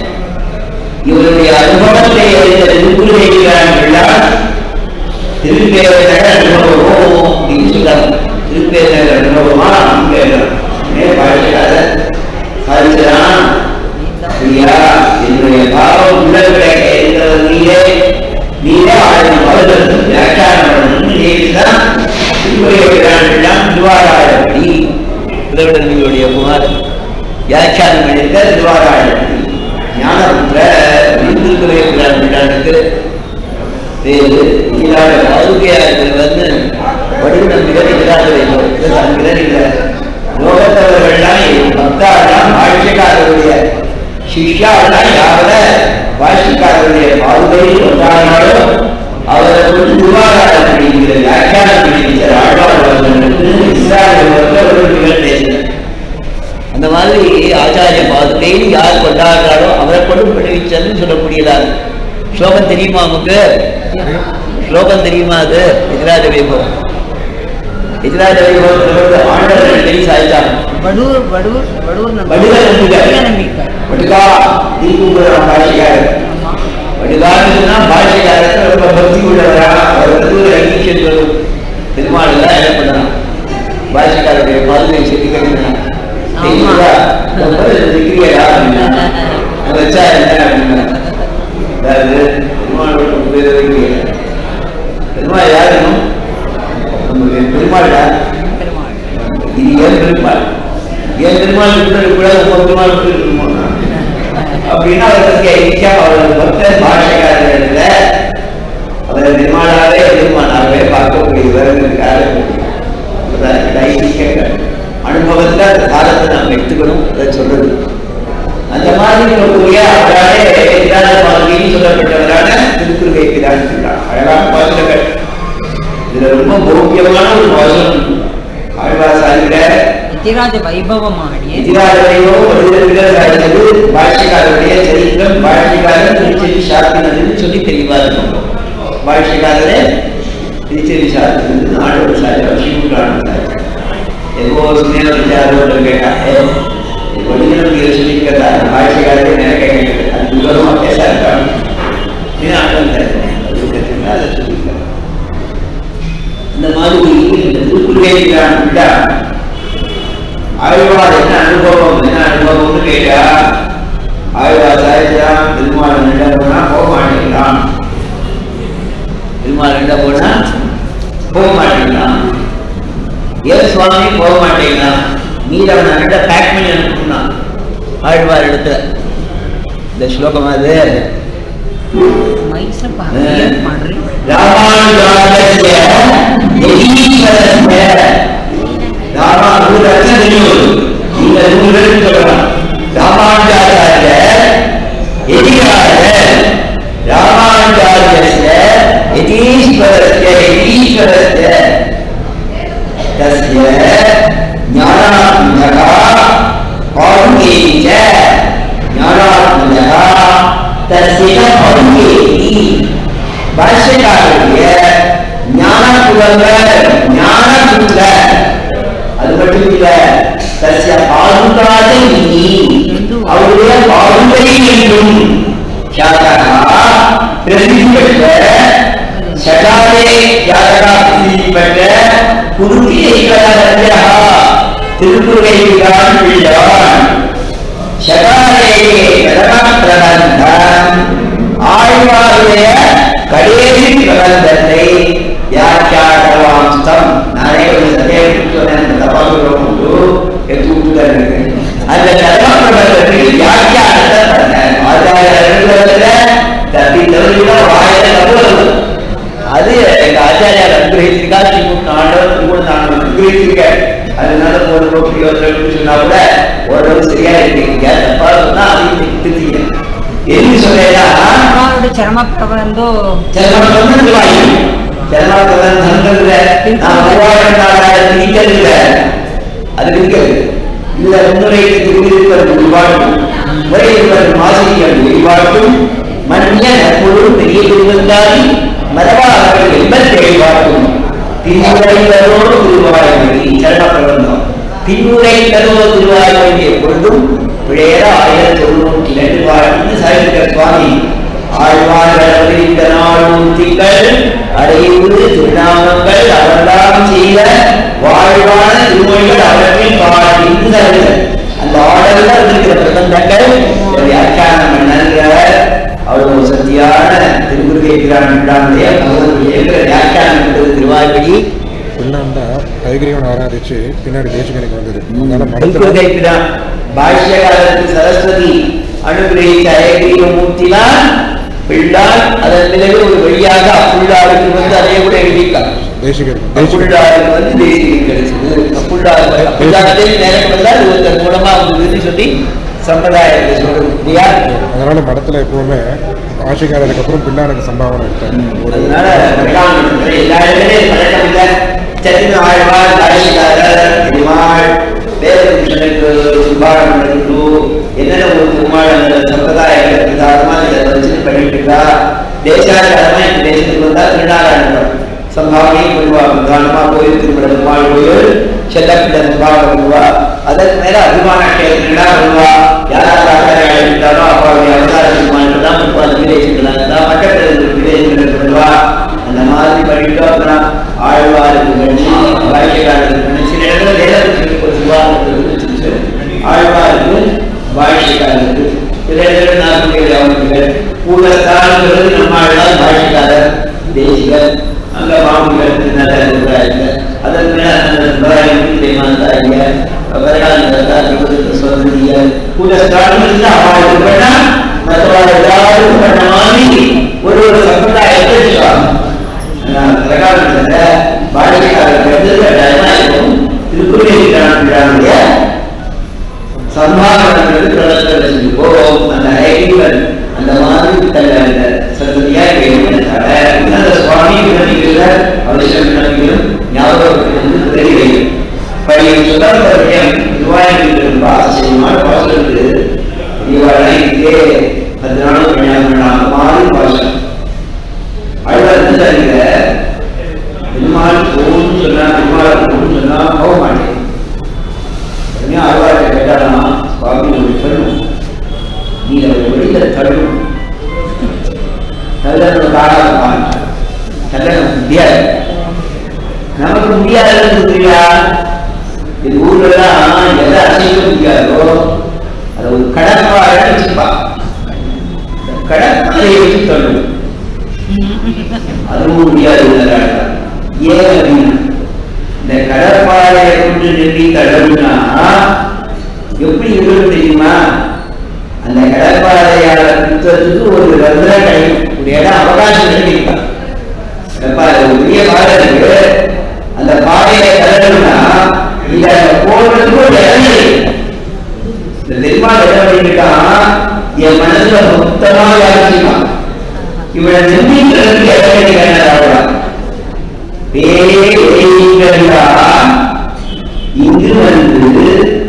இவருடைய அனுபவத்தை அறிந்த திருக்குறள் திருப்பேரக அனுபவம் அப்படின்னு சொல்றாங்க திருப்பேரக அனுபவமா அங்கே வாழ்க்கைக்காக சாதிச்சான் ஐயா என்னுடைய பாவம் உள்ளவர்களை இருக்கிறது நீரே நீரே ஆயிரம் வருடம் வியாக்கியானம் பண்ணணும்னு நீதான் திருவையான் திருவாராயணி உதவிடர்களுடைய குமார் வியாக்கியானம் பண்ணியிருக்க திருவாராயணி ஞானபுத்திர திருவையானுக்கு வேறு இல்லாத ஆரோக்கியத்தில் வந்து வடிவநம்பிகள் இல்லாத வைக்கிறோம் இல்லை லோகத்தவர்கள்லாம் பக்தாலாம் பாஷ்யக்காரருடைய சிஷ்யாலாம் யார பாஷ்யக்காரருடைய பாதுகையில் கொண்டாடினாலோ அவரை கொண்டு திருவாராயம் அப்படிங்கிற வியாக்கியானம் பண்ணிக்கிற ஆழ்வார்களுக்கு இஸ்ராயல் பேசுகிறேன் அந்த மாதிரி ஆச்சாரிய பாதுகைன்னு யார் கொண்டாடுறாரோ அவரை கொண்டு விளைவிச்சதுன்னு சொல்லக்கூடியதாக ஸ்லோகம் தெரியுமா நமக்கு ஸ்லோகம் தெரியுமா அது எதிராஜ வைபவம் எதிராஜ வைபவத்தில் ஆண்டவர்கள் தெரிவி சாதித்தாங்க வடூர் வடூர் வடூர் வடுகர் நம்பிக்கை நம்பிக்கை வடுகா தீபுரம் பாஷைக்காரர் ஆமா வடுகாருன்னா பாஷைக்காரர் ரொம்ப பக்தி உள்ளவரா அவர் வந்து ஒரு அங்கீஷன் வரும் பெருமாள் தான் என்ன பண்ணலாம் பாஷைக்காரருடைய பாதுகை செடி கட்டினான் ஆமா. இருக்கிறியா அப்படின்னா அதை வச்சா என்ன அப்படின்னா அதாவது பெருமாளோட உபயோக வைக்கிறீங்க பெருமாள் யாருக்கும் நம்முடைய பெருமாள் யார் பெருமாள் இது ஏன் பெருமாள் ஏன் பெருமாள் இருக்கிறது கூட ஒவ்வொரு பெருமாள் இருக்கணுமோ அப்படின்னா அவருக்கு ஐக்கியா அவரது பக்த பாஷைக்காரர்களில் அவர் பெருமாளாவே பெருமானாகவே பார்க்கக்கூடியவர்களுக்காக அனுபவத்தில் அந்த காலத்தை நாம் எடுத்துக்கணும் அதை சொல்றது அந்த மாதிரி இருக்கக்கூடிய அவராலே எதிரான மாதிரின்னு சொல்லப்பட்டவரான திருக்குறுகை பிரான் சொல்றார் அழகான பாசுரங்கள் இதுல ரொம்ப போக்கியமான ஒரு பாசுரம் ஆழ்வாசாரிகிற எதிராஜ வைபவமாடிய எதிராளையோ வருகிறது பாஷ்யக்காரருடைய சரித்திரம் பாஷ்யக்காரர் திருச்செவி சாத்தினதுன்னு சொல்லி தெளிவா இருக்கும் பாஷ்யக்காரரே திருச்செவி சாத்தினது நாடோட சாட்சி ஸ்ரீமுகான சாட்சி எவ்வளோ சுமையான விசாரோட கேட்டாங்க ஒளிகளும் இதை சொல்லிக்கிறதா பாஷ்யக்காரரே நினைக்க கேட்குது அது விவரமா பேச இருக்காங்க இது ஆட்டம் தருகிறேன் அதை சொல்லிக்கிறேன் இந்த மாதிரி இந்த திருக்குறள் விட்டா ஆழ்வார் என்ன அனுபவம் என்ன அனுபவம்னு கேட்டா ஆழ்வார் சாய்ச்சான் திருமால் நின்ற போனா போக மாட்டேங்கிறான் திருமால் நின்ற போனா போக மாட்டேங்கிறான் ஏன் சுவாமி போக மாட்டேங்கிறான் நீர் அவனை கிட்ட பேக் பண்ணி அனுப்புனான் ஆழ்வார் இடத்துல இந்த ஸ்லோகம் அது ಮೈಸೂರು ಪಾಕ್ ಮಾಡ್ರಿ ராமானுஜாச்சாரிய யதீஸ்வரஸ்ய ராமா நூறு அர்த்தம் தெரியும் இந்த நூறு பேருக்கு சொல்லலாம் ராமானுஜாச்சாரிய எதிராக ராமானுஜாரியஸ்ய யதீஸ்வரஸ்ய யதீஸ்வரஸ்ய தஸ்ய ஞானாத்மகா பௌங்கேய ஞானாத்மகா தஸ்ய பௌங்கேயி பாஷ்யக்காரருடைய ஞான புலவர் ஞான புல அது மட்டும் இல்ல தஸ்ய பாதுகாத நீ அவருடைய பாதுகை என்றும் ஜாதகா பிரசித்தி பெற்ற சகாதே ஜாதகா பிரசித்தி பெற்ற குருகேஸ்வரா திருக்குறைதான் பிள்ளான் சகாதேயே பிரபந்தம் ஆழ்வாருடைய கடைசி பிரபந்தத்தை வியாக்கியானவாம்சம் நானே ஒரு சந்தேகம் சொன்னேன் அந்த தபாசுரம் உண்டு எடுத்து விட்டுதான் அந்த தர்ம பிரபந்தத்துக்கு வியாக்கியானத்தை பண்ணேன் ஆச்சாரிய தப்பி தவறினா வாயில தப்பு அது எங்க ரொம்ப பிரியோசனம் சொன்னா கூட ஓரளவு சரியா இருக்கீங்க தப்பா சொன்னா அதையும் திருத்தீங்க எதுக்கு சொல்றேன்னா அம்மாவோட சிரமப்படுறதோ அது இருக்கிறது இதுல முன்னுரைக்கு திருவிழிப்பது உருவாட்டும் முறையிருப்பது மாசிகள் உருவாட்டும் மன்னிய நற்பொருள் பெரிய திருவந்தாரி மரபாளர்கள் எண்பத்தி ஏழ்வாட்டும் திருமுறைகளோடு திருவாய்மொழி சரண பிரபந்தம் திருமுறைகளோடு திருவாய்மொழி எப்பொழுதும் பிழையர ஆயிரத்தி தொண்ணூற்றி இரண்டு வாழ்ந்து சாய்ந்த சுவாமி ஆழ்வார்கள் நாளும் திங்கள் அடையுது திருநாமங்கள் அவர்தான் செய்த வாழ்வான திருமொழிகள் அவற்றில் பாடிந்தார்கள் அந்த ஆர்டர்ல இருக்கிற பிரபந்தங்கள் வியாக்கியானம் பண்ணங்கிற அவ்வளவு சக்தியான திருமுருகேற்கிறானுடைய பகவனுடைய வியாக்கியானம் பண்றது திருவாய்மொழி பின்னாண்டா கைகிரியவன் ஆராதிச்சு பின்னாடி தேசிகனுக்கு வந்தது அதனால மடத்துல திருக்குறளைக்குதான் பாஷ்யகாலத்துக்கு சரஸ்வதி அனுகிரகித்த அயகிரிய மூர்த்திதான் பிள்ளான் அதன் பிறகு ஒரு வழியாக அப்புள்ளாருக்கு வந்து அதே கூட எழுதிக்கலாம் தேசிகர் தேசிகர் அப்புள்ளாருக்கு வந்து தேசியம் கிடைச்சது அப்புள்ளார் அப்புள்ளாரத்தை நேரம் வந்தால் ஒருத்தர் மூலமா வந்ததுன்னு சொல்லி சம்பிரதாயத்தை சொல்றது இல்லையா அதனால மடத்துல எப்பவுமே ஆட்சிக்காரருக்கு அப்புறம் பின்னானுக்கு சம்பாவனை எடுத்தாங்க ஒரு அதனால பிரகாண்டத்துல எல்லா இடத்துலயும் பழக்கம் இல்லை சத்தின ஆழ்வார் தாடிக்காரர் பெருமாள் வேதபுருஷனுக்கு சுபாரம் நடந்து என்னென்ன ஒரு பெருமாள் அந்த சம்பிரதாயங்கள் பிரதானமா இதை வச்சு பண்ணிட்டு இருக்கா தேசாச்சாரமா இந்த தேசத்துக்கு வந்தா திருநாராயணம் சம்பாவனை பண்ணுவா பிரதானமா கோயில் திருமண பெருமாள் கோயில் செல்லப்பிட சம்பாவனை பண்ணுவா அதற்கு மேல அபிமான கேள்விகளா பண்ணுவா யாராவது ஆச்சாரியால் இருந்தாலும் அப்பாவுடைய அவதார பெருமாள் தான் பண்ணுவா அந்த விதேசங்கள் தான் பக்கத்தில் இருக்கிற விதேசங்கள் பண்ணுவா அந்த மாதிரி பண்ணிட்டு அப்புறம் ஆழ்வாருக்கு பண்ணி பாஷ்யக்காரருக்கு பண்ணி சில இடத்துல வேதத்துக்கு ஒரு சுபாவத்துக்கு ஆழ்வாருக்கு பாஷ்யக்காரருக்கு சில இடத்துல நாற்பது அவர்கள் பூலத்தான்ங்கிறது நம்ம ஆழ்வார் பாஷ்யக்காரர் தேசிகர் அங்க மாமிகள் நல்ல சமுதாயத்தில் அதன் மேல அந்த சமுதாயம் தேமாந்தாரிய சொல்றீங்க பூலஸ்தானம் அவளுக்கு பண்ணா மற்றவர்கள் எல்லாரும் பண்ண மாதிரி ஒரு ஒரு சமுதாயத்தை வச்சுக்காங்க பிரகாரத்துல பாடகைக்காரர்கள் வந்து கட்டாயமாயிருக்கும் திருக்குறளுடைய சம்பாவனங்கள் பிரதத்தில் செஞ்சு போவோம் அந்த ஐடிகள் அந்த மாதிரி தன்னை அந்த சந்ததியா கேட்கிறதால உன்னத சுவாமி வினவிகள அவசியம் வினவிகளும் ஞாபகத்தில் வந்து தெரிகிறது பழைய சுதந்திரம் நிர்வாகிகள் ரொம்ப ஆச்சரியமான பாசலுக்கு இவரை இதே பத்து நாளும் கல்யாணம் மாதிரி பாசம் அழுவது சரிங்க பெருமாள் போன்னு சொன்னா பெருமாள் போன்னு சொன்னா போக மாட்டேன் உடனே ஆழ்வார்ட்ட கேட்டாலாம் சுவாமி ஒரு சொல்லணும் நீ அதை வெளியில தள்ளும் தள்ளணும் காரணம் தள்ளன முடியாது நமக்கு முடியாதுன்னு தெரியா இது ஊர்லலாம் எதை அசைக்க முடியாதோ அதை ஒரு கடற்பாறை வச்சுப்பா இந்த கடற்பாறையை வச்சு தள்ளும் அதுவும் முடியாது ஏன் அப்படின்னா இந்த கடற்பாறையை கொண்டு நிறுத்தி தடவுனா எப்படி இருக்கும் தெரியுமா அந்த கடற்பாறையால குத்துறதுக்கு ஒரு ரத்ன டைம் ஒரு இடம் அவகாசம் கிடைக்கும் கடற்பாறை ஒரு பெரிய பாறை இருக்கு அந்த பாறையை தடவுனா இத போடுறதுக்கு ஒரு இடம் இருக்கு இந்த பெருமாள் என்ன பண்ணிருக்கான் என் மனசுல மொத்தமா யாருக்கான் இவனை சிந்திக்கிறதுக்கு இடம் கிடைக்கிறான் பேரா இங்கு வந்து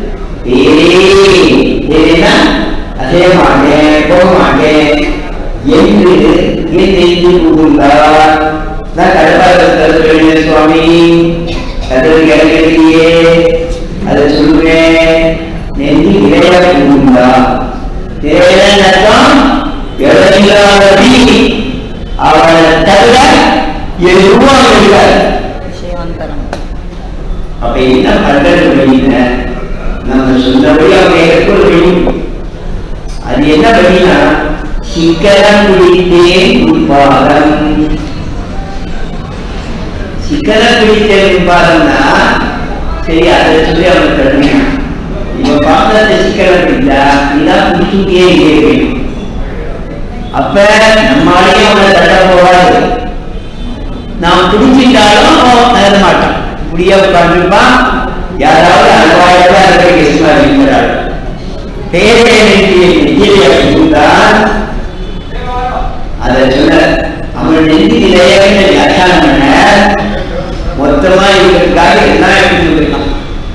பேரேனா அதே மாட்டேன் போக மாட்டேன் என்று என்னை கூறுகிறார் நான் கடப்பாளர் சுவாமி அது கிடைக்கலையே அதை சொல்லுவேன் நெஞ்சு இறைய கூறுந்தா தேவனத்தான் இறையில்லாதபடி அவனை தவிர எதுவும் இருக்காது விஷயவந்தரம் அப்ப என்ன பண்றது வழியில நம்ம சொன்னபடி அவங்க ஏற்கொள்ள வேண்டும் அது என்ன வழினா சிக்கரம் பிடித்தேன் உட்பாதம் சிக்கரம் பிடித்தேன் உட்பாதம்னா சரி அதை சொல்லி அவன் தடுமையா இப்ப பாத்திரத்தை சிக்கரம் பிடித்தா நீதான் பிடிச்சுட்டே இருக்கேன் அப்ப நம்மளாலேயே அவனை தட்ட போவாது நாம் பிடிச்சிட்டாலும் அவன் நகர மாட்டான் முடிய உட்காந்துருப்பான் யாராவது அல்வாயோட அதை கெஸ்மா இருக்கிறார் பேரை நெற்றியை நெஞ்சிலே இருந்தால் அதை சொன்ன அவன் நெஞ்சிலேயே வியாக்கியானம் பண்ண மொத்தமா இருக்கிறதுக்காக எல்லாம் எடுத்து போயிருக்கான்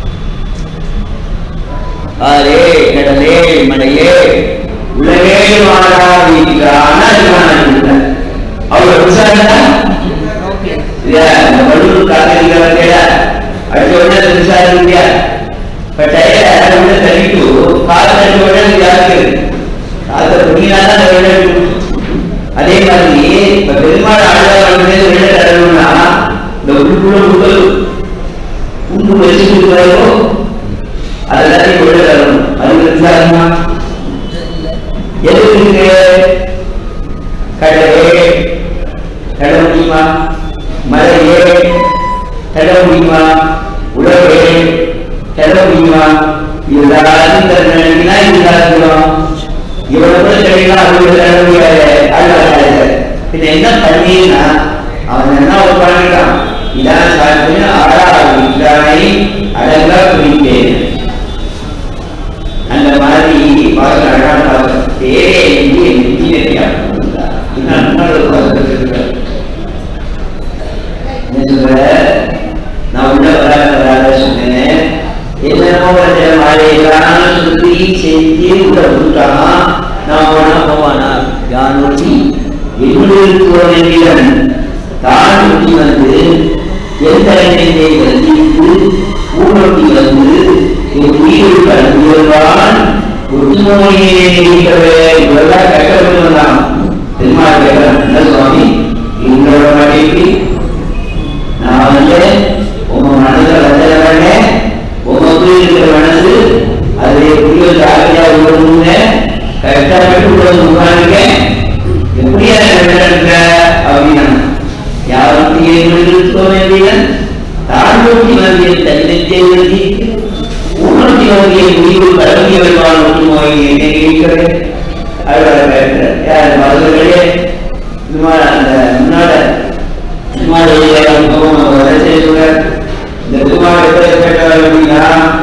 ஆரே கடலே மலையே உலகே வாழாதீரான அவர் விசாரணை இல்ல இந்த வள்ளுவர் காத்திருக்கிறவங்க அடுத்த உடனே விசாரணை இல்லையா இப்ப டயர் அதை விட தள்ளிட்டு கால் தள்ளி உடனே யாருக்கு காத்த புண்ணியாதான் அந்த வெள்ளை இருக்கும். அதே மாதிரி இப்ப பெருமாள் ஆழ்வார் வெள்ளை தரணும்னா இந்த உள்ளுக்குள்ள முதல் உண்டு வச்சுட்டு பிறகு அதெல்லாத்தையும் வெள்ளை தரணும் அது விசாரணா எதுக்கு இருக்கு கடலே தட முடியுமா மலையே தட முடியுமா உலகே தட முடியுமா எல்லாரும் நினைக்கினா எல்லாரும் இவனை கூட தெரியுமா அவங்களுக்கு தட முடியாது அழுவாங்க பின்ன என்ன பண்ணினா அவன் என்ன ஒரு பண்ணிட்டான் இதான் சாப்பிட்டு ஆடா விட்டானை அழகா குறித்தேன் அந்த மாதிரி பாருங்க அழகான பாருங்க பேரே என்று நெஞ்சினடியா இன்னும் இன்னொரு பாருங்க என்ன சொல்ற நான் உள்ள வராத வராத சொன்னேன் என்னமோ வந்த மழையெல்லாம் சுத்தி செஞ்சு உள்ள விட்டான் நான் போனா போவானா யானொட்டி எங்களுக்கு என்கிறன் தான் ஒட்டி வந்து எந்த எண்ணெயை வந்தித்து ஊனொட்டி வந்து என் உயிரை கலந்துவான் ஒட்டுநோயை நீக்கவே இவெல்லாம் கஷ்டப்பட்டு பெருமாள் கேட்கிறான் என்ன சுவாமி எங்களோட மனைவி நான் வந்து உங்க மனசுல வந்தவனே உமக்கு இருக்கிற மனசு அதை புரிய ஜாகிரதையா உணர்வுங்க கஷ்டப்பட்டு உணர்ந்து உட்காருங்க எப்படியா நடக்க அப்படின்னா யாரும் இருக்கோ வேண்டியன் தாழ்வுட்டி வந்திய தன்னிச்சை வந்தி உணர்ச்சி வந்திய முடிவு கலங்கிய வருவான் ஒன்று நோய் என்னை இருக்கிறேன் அழுவாங்க யார் மருந்துகளே இந்த மாதிரி அந்த முன்னாட இந்த பெருமாள் எப்படி கேட்டவர் அப்படின்னா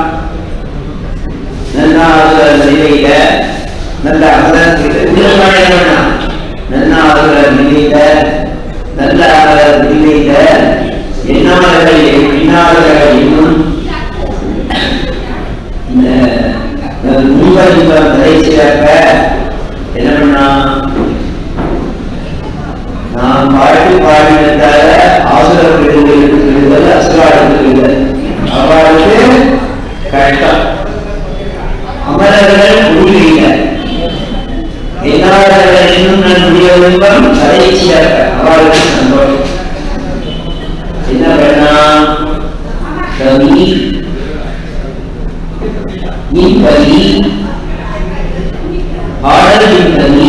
நன்னா நிலையில நல்ல அமரர் உயிரமான என்ன நன்னா அமரர் நிலையில நல்ல அமரர் நிலையில என்னாளர்கள் என்னாளர்கள் இன்னும் இந்த மூவர் தலை சிறப்ப என்ன பண்ணா நாம் பாட்டு பாடினதால ஆசுரம் விடுதல் அசுராடுதல் இல்லை அவளுக்கு கஷ்டம் அமரர்கள் முடியல எல்லாரர்கள் இன்னும் நான் முடியவில்லம் கடைசியாக அவளுக்கு சந்தோஷம் என்ன பண்ணா கவி கவி பாடலின் கவி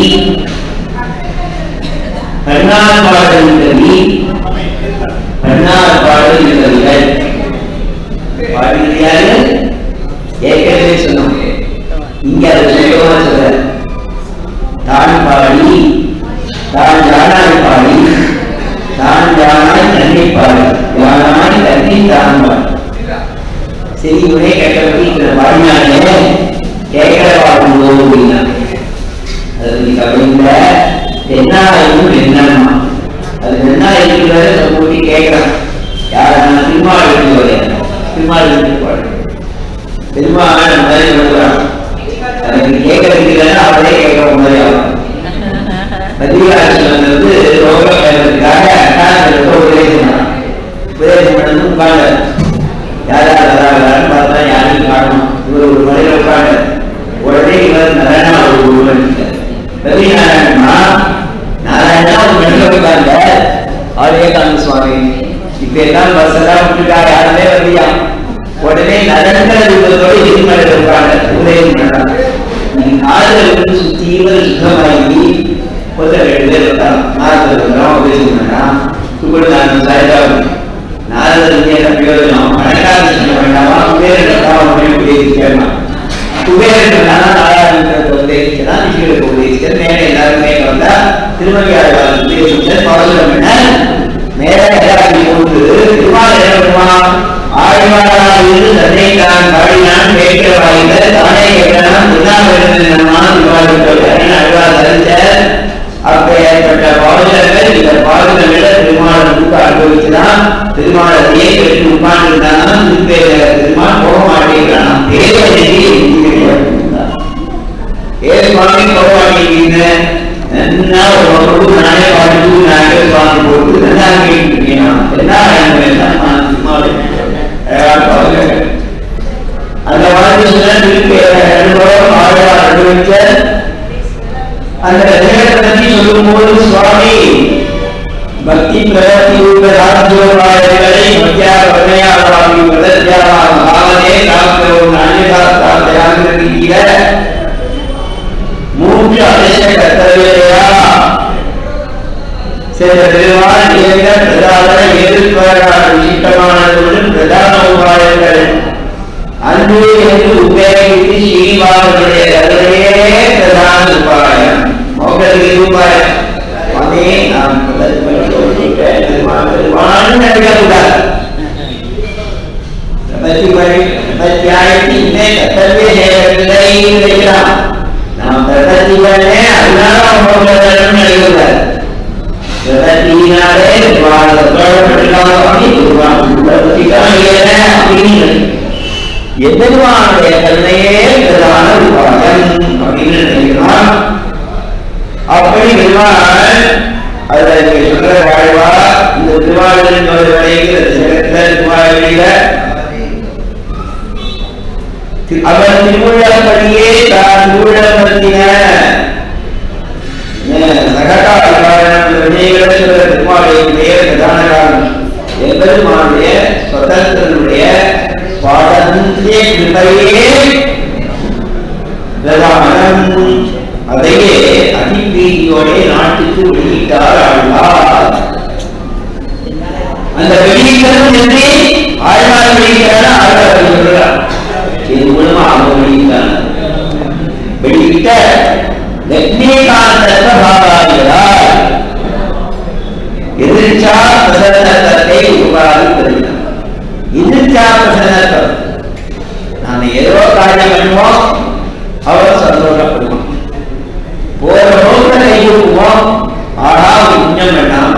கண்ணார் பாடல் கவி கண்ணார் பாடல் கவிகள் பாடுகிறாரு ஏற்கனவே சொன்னோம் இங்க அதை சுத்தமா சொல்ற தான் பாடி தான் யானாய் பாடி தான் யானாய் தன்னை பாடி யானாய் தன்னை தான் பாடி சரி இவனே கேட்டபடி இந்த பாடினாலே கேட்கிற பாடும்போது அப்படின்னா அது கவிஞ என்னாயும் என்னம்மா அது என்ன இருக்கிறத கூட்டி கேட்கலாம் யாரான திருமால் எழுதுவது திருமால் எழுதுவாள் திருமால் அந்த மாதிரி எழுதுவான் எனக்கு கேட்கறதுக்கு அவரே கேட்க மாதிரி ஆகும் பதிவாட்சி வந்து ரோக கேட்கறதுக்காக உபதேசம் உபதேசம் பண்ணது உட்கார்ந்து யார் யார் வராங்கன்னு பார்த்தா யாரையும் காணணும் இவர் ஒரு மலையில உட்கார்ந்து உடனே இவர் நாராயணா ஒரு ஒருவன் ரவி நாராயணமா நாராயணா ஒரு மனித உட்கார்ந்த அவரே காணும் சுவாமி இப்ப எல்லாம் பஸ் எல்லாம் விட்டுட்டா யாருமே வரலையா உடனே நடந்த ரூபத்தோட எதிர்மலை உட்கார்ந்த உதயம் பண்ணாங்க ஆறுதல் வந்து சுத்தி இவர் சுத்தமாகி ஒருத்தர் ரெண்டு பேர் வந்தாங்க நாரதர் வந்தோம் உபதேசம் பண்ணான் இப்படி நான் சாயதாவும் நாரதர் என்ன பிரயோஜனம் பணக்காரன் சொல்ல வேண்டாமா குபேரன் அப்படின்னு உபதேசிக்கலாம் குபேரன் நாராயணத்தை உபதேசிச்சா ரிஷிகளுக்கு உபதேசிச்சல் மேலே எல்லாருமே வந்தா திருமணியாளர் உபதேசிச்சல் பரசுரம் என்ன மேல எல்லாரும் கொண்டு திருமால் என்ன பண்ணுவான் ஆழ ஆழ்வாராக இருந்து தன்னை தான் பாடினான் கேட்கிற வாயில தானே கேட்கலாம் திருநாவுக்கரசன் விவாதித்தவர் ஆழ்வார் அறிந்த அப்பேற்பட்ட பாவலர்கள் இந்த பாவலர்களை திருமாவளவுக்கு அனுபவிச்சுதான் திருமாவளத்தையே கேட்டு உட்கார்ந்துருந்தாங்க திருப்பேர திருமால் போக மாட்டேங்கிறான் தேவனைக்கு ஏ சுவாமி போக மாட்டேங்கிறீங்க என்ன ஒரு மக்களுக்கு நானே பாட்டு நானே பாட்டு போட்டு நல்லா கேட்டுருக்கேன் என்ன எல்லாம் நான் சும்மா அந்த வாழ்க்கை திருப்பி ஆழ்வார் அனுபவிச்ச அந்த நேரத்தை பற்றி சொல்லும்போது சுவாமி பக்தி பிரவர்த்தி ரூப ராஜ்யோபாயங்களை மத்தியா வர்ணையாவாமி பிரதத்யாவா பாவனே காக்கிறோம் அந்நியதாஸ்தாத்தையாக மூன்று அநேக கர்த்தவியா சில பெருமாள் இயங்க பிரதான எதிர்ப்பாக விசிட்டமானதுடன் பிரதான உபாயங்கள் அன்பு என்று உபயோகித்து ஸ்ரீனிவாசனுடைய கருணையே பிரதான உபாயம் மோகத்துக்கு உபாயம் அதே நாம் முதல் படி சொல்லிட்டேன் பெருமாள் பெருமாள் நினைக்கக்கூடாது பிரபத்தி வழி பிரபத்தியாயத்தி இன்னே கர்த்தவிய நேரத்திலே இருக்கிறான் நாம் பிரபத்தி பண்ணே அதனால மோகத்தனம் நினைக்கக்கூடாது பிரபத்தியினாலே எதிர்வானுடைய கருணையே பிரதான உபாயம் அப்படின்னு நினைக்கிறான் அப்படி பெருமாள் அதுல இங்க சொல்ற வாழ்வா இந்த திருவாளரின் வரைகிற ஜெகத்துல திருவாளியில அவர் திருவிழாப்படியே தான் திருவிழாப்படுத்தின எம்பெருமானுடைய சுதந்திரனுடைய சுவாதந்திரிய கிருபையே பிரதானம் அதையே அதிபீதியோட நாட்டுக்கு வெளியிட்டார் ஆழ்வார் அந்த வெளியிட்டதும் என்று ஆழ்வார் வெளியிட்டார் ஆழ்வார் சொல்றார் இது மூலமா அவங்க வெளியிட்டார் வெளியிட்ட லக்ஷ்மிகாந்த பாகாதிகளால் எதிர்ச்சா பிரசன்னத்தை உபாதிக்கிறார் எதிர்ச்சா பிரசன்னத்தம் நாம ஏதோ காரியம் பண்ணுவோம் அவர் சந்தோஷப்படுவோம் போற நோக்கில் கை கொடுக்குவோம் ஆனா புண்ணியம் வேண்டாம்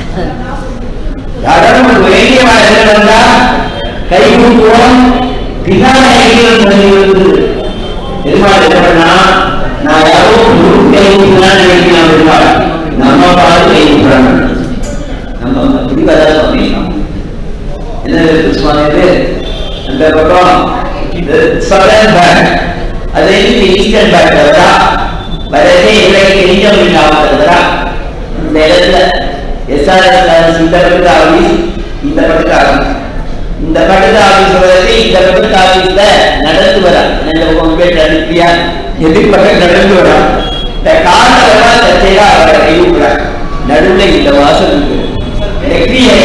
யாரும் நமக்கு வேண்டிய வாழ்க்கை வந்தா கை கொடுக்குவோம் பின்னால கைகள் சொல்லி இருக்குது பெருமாள் என்ன பண்ணா நான் யாரோ குரு கை கொடுக்கலாம்னு நினைக்கலாம் பெருமாள் நம்ம பாடு கை கொடுக்குறாங்க நம்ம பிடிவாத சுவாமி என்ன இருக்கு சுவாமி இது அந்த பக்கம் இது சதன் பேக் அது ஈஸ்டர்ன் பேக் வருதா வரதே இவருக்கு தெரிஞ்சவங்க இல்லாமல் வருதா இந்த இடத்துல எஸ்ஆர்எஸ் இந்த பக்கத்து ஆபீஸ் இந்த பக்கத்து ஆபீஸ் இந்த பக்கத்து ஆபீஸ் வருது இந்த பக்கத்து ஆபீஸ்ல நடந்து வரா இந்த பக்கம் பேர் அனுப்பியா எதிர்பக்கம் நடந்து வரா இந்த காரணமா தச்சையா அவரை கைவிடுறாங்க நடுவுல இந்த வாசல் இருக்கு வெற்றியை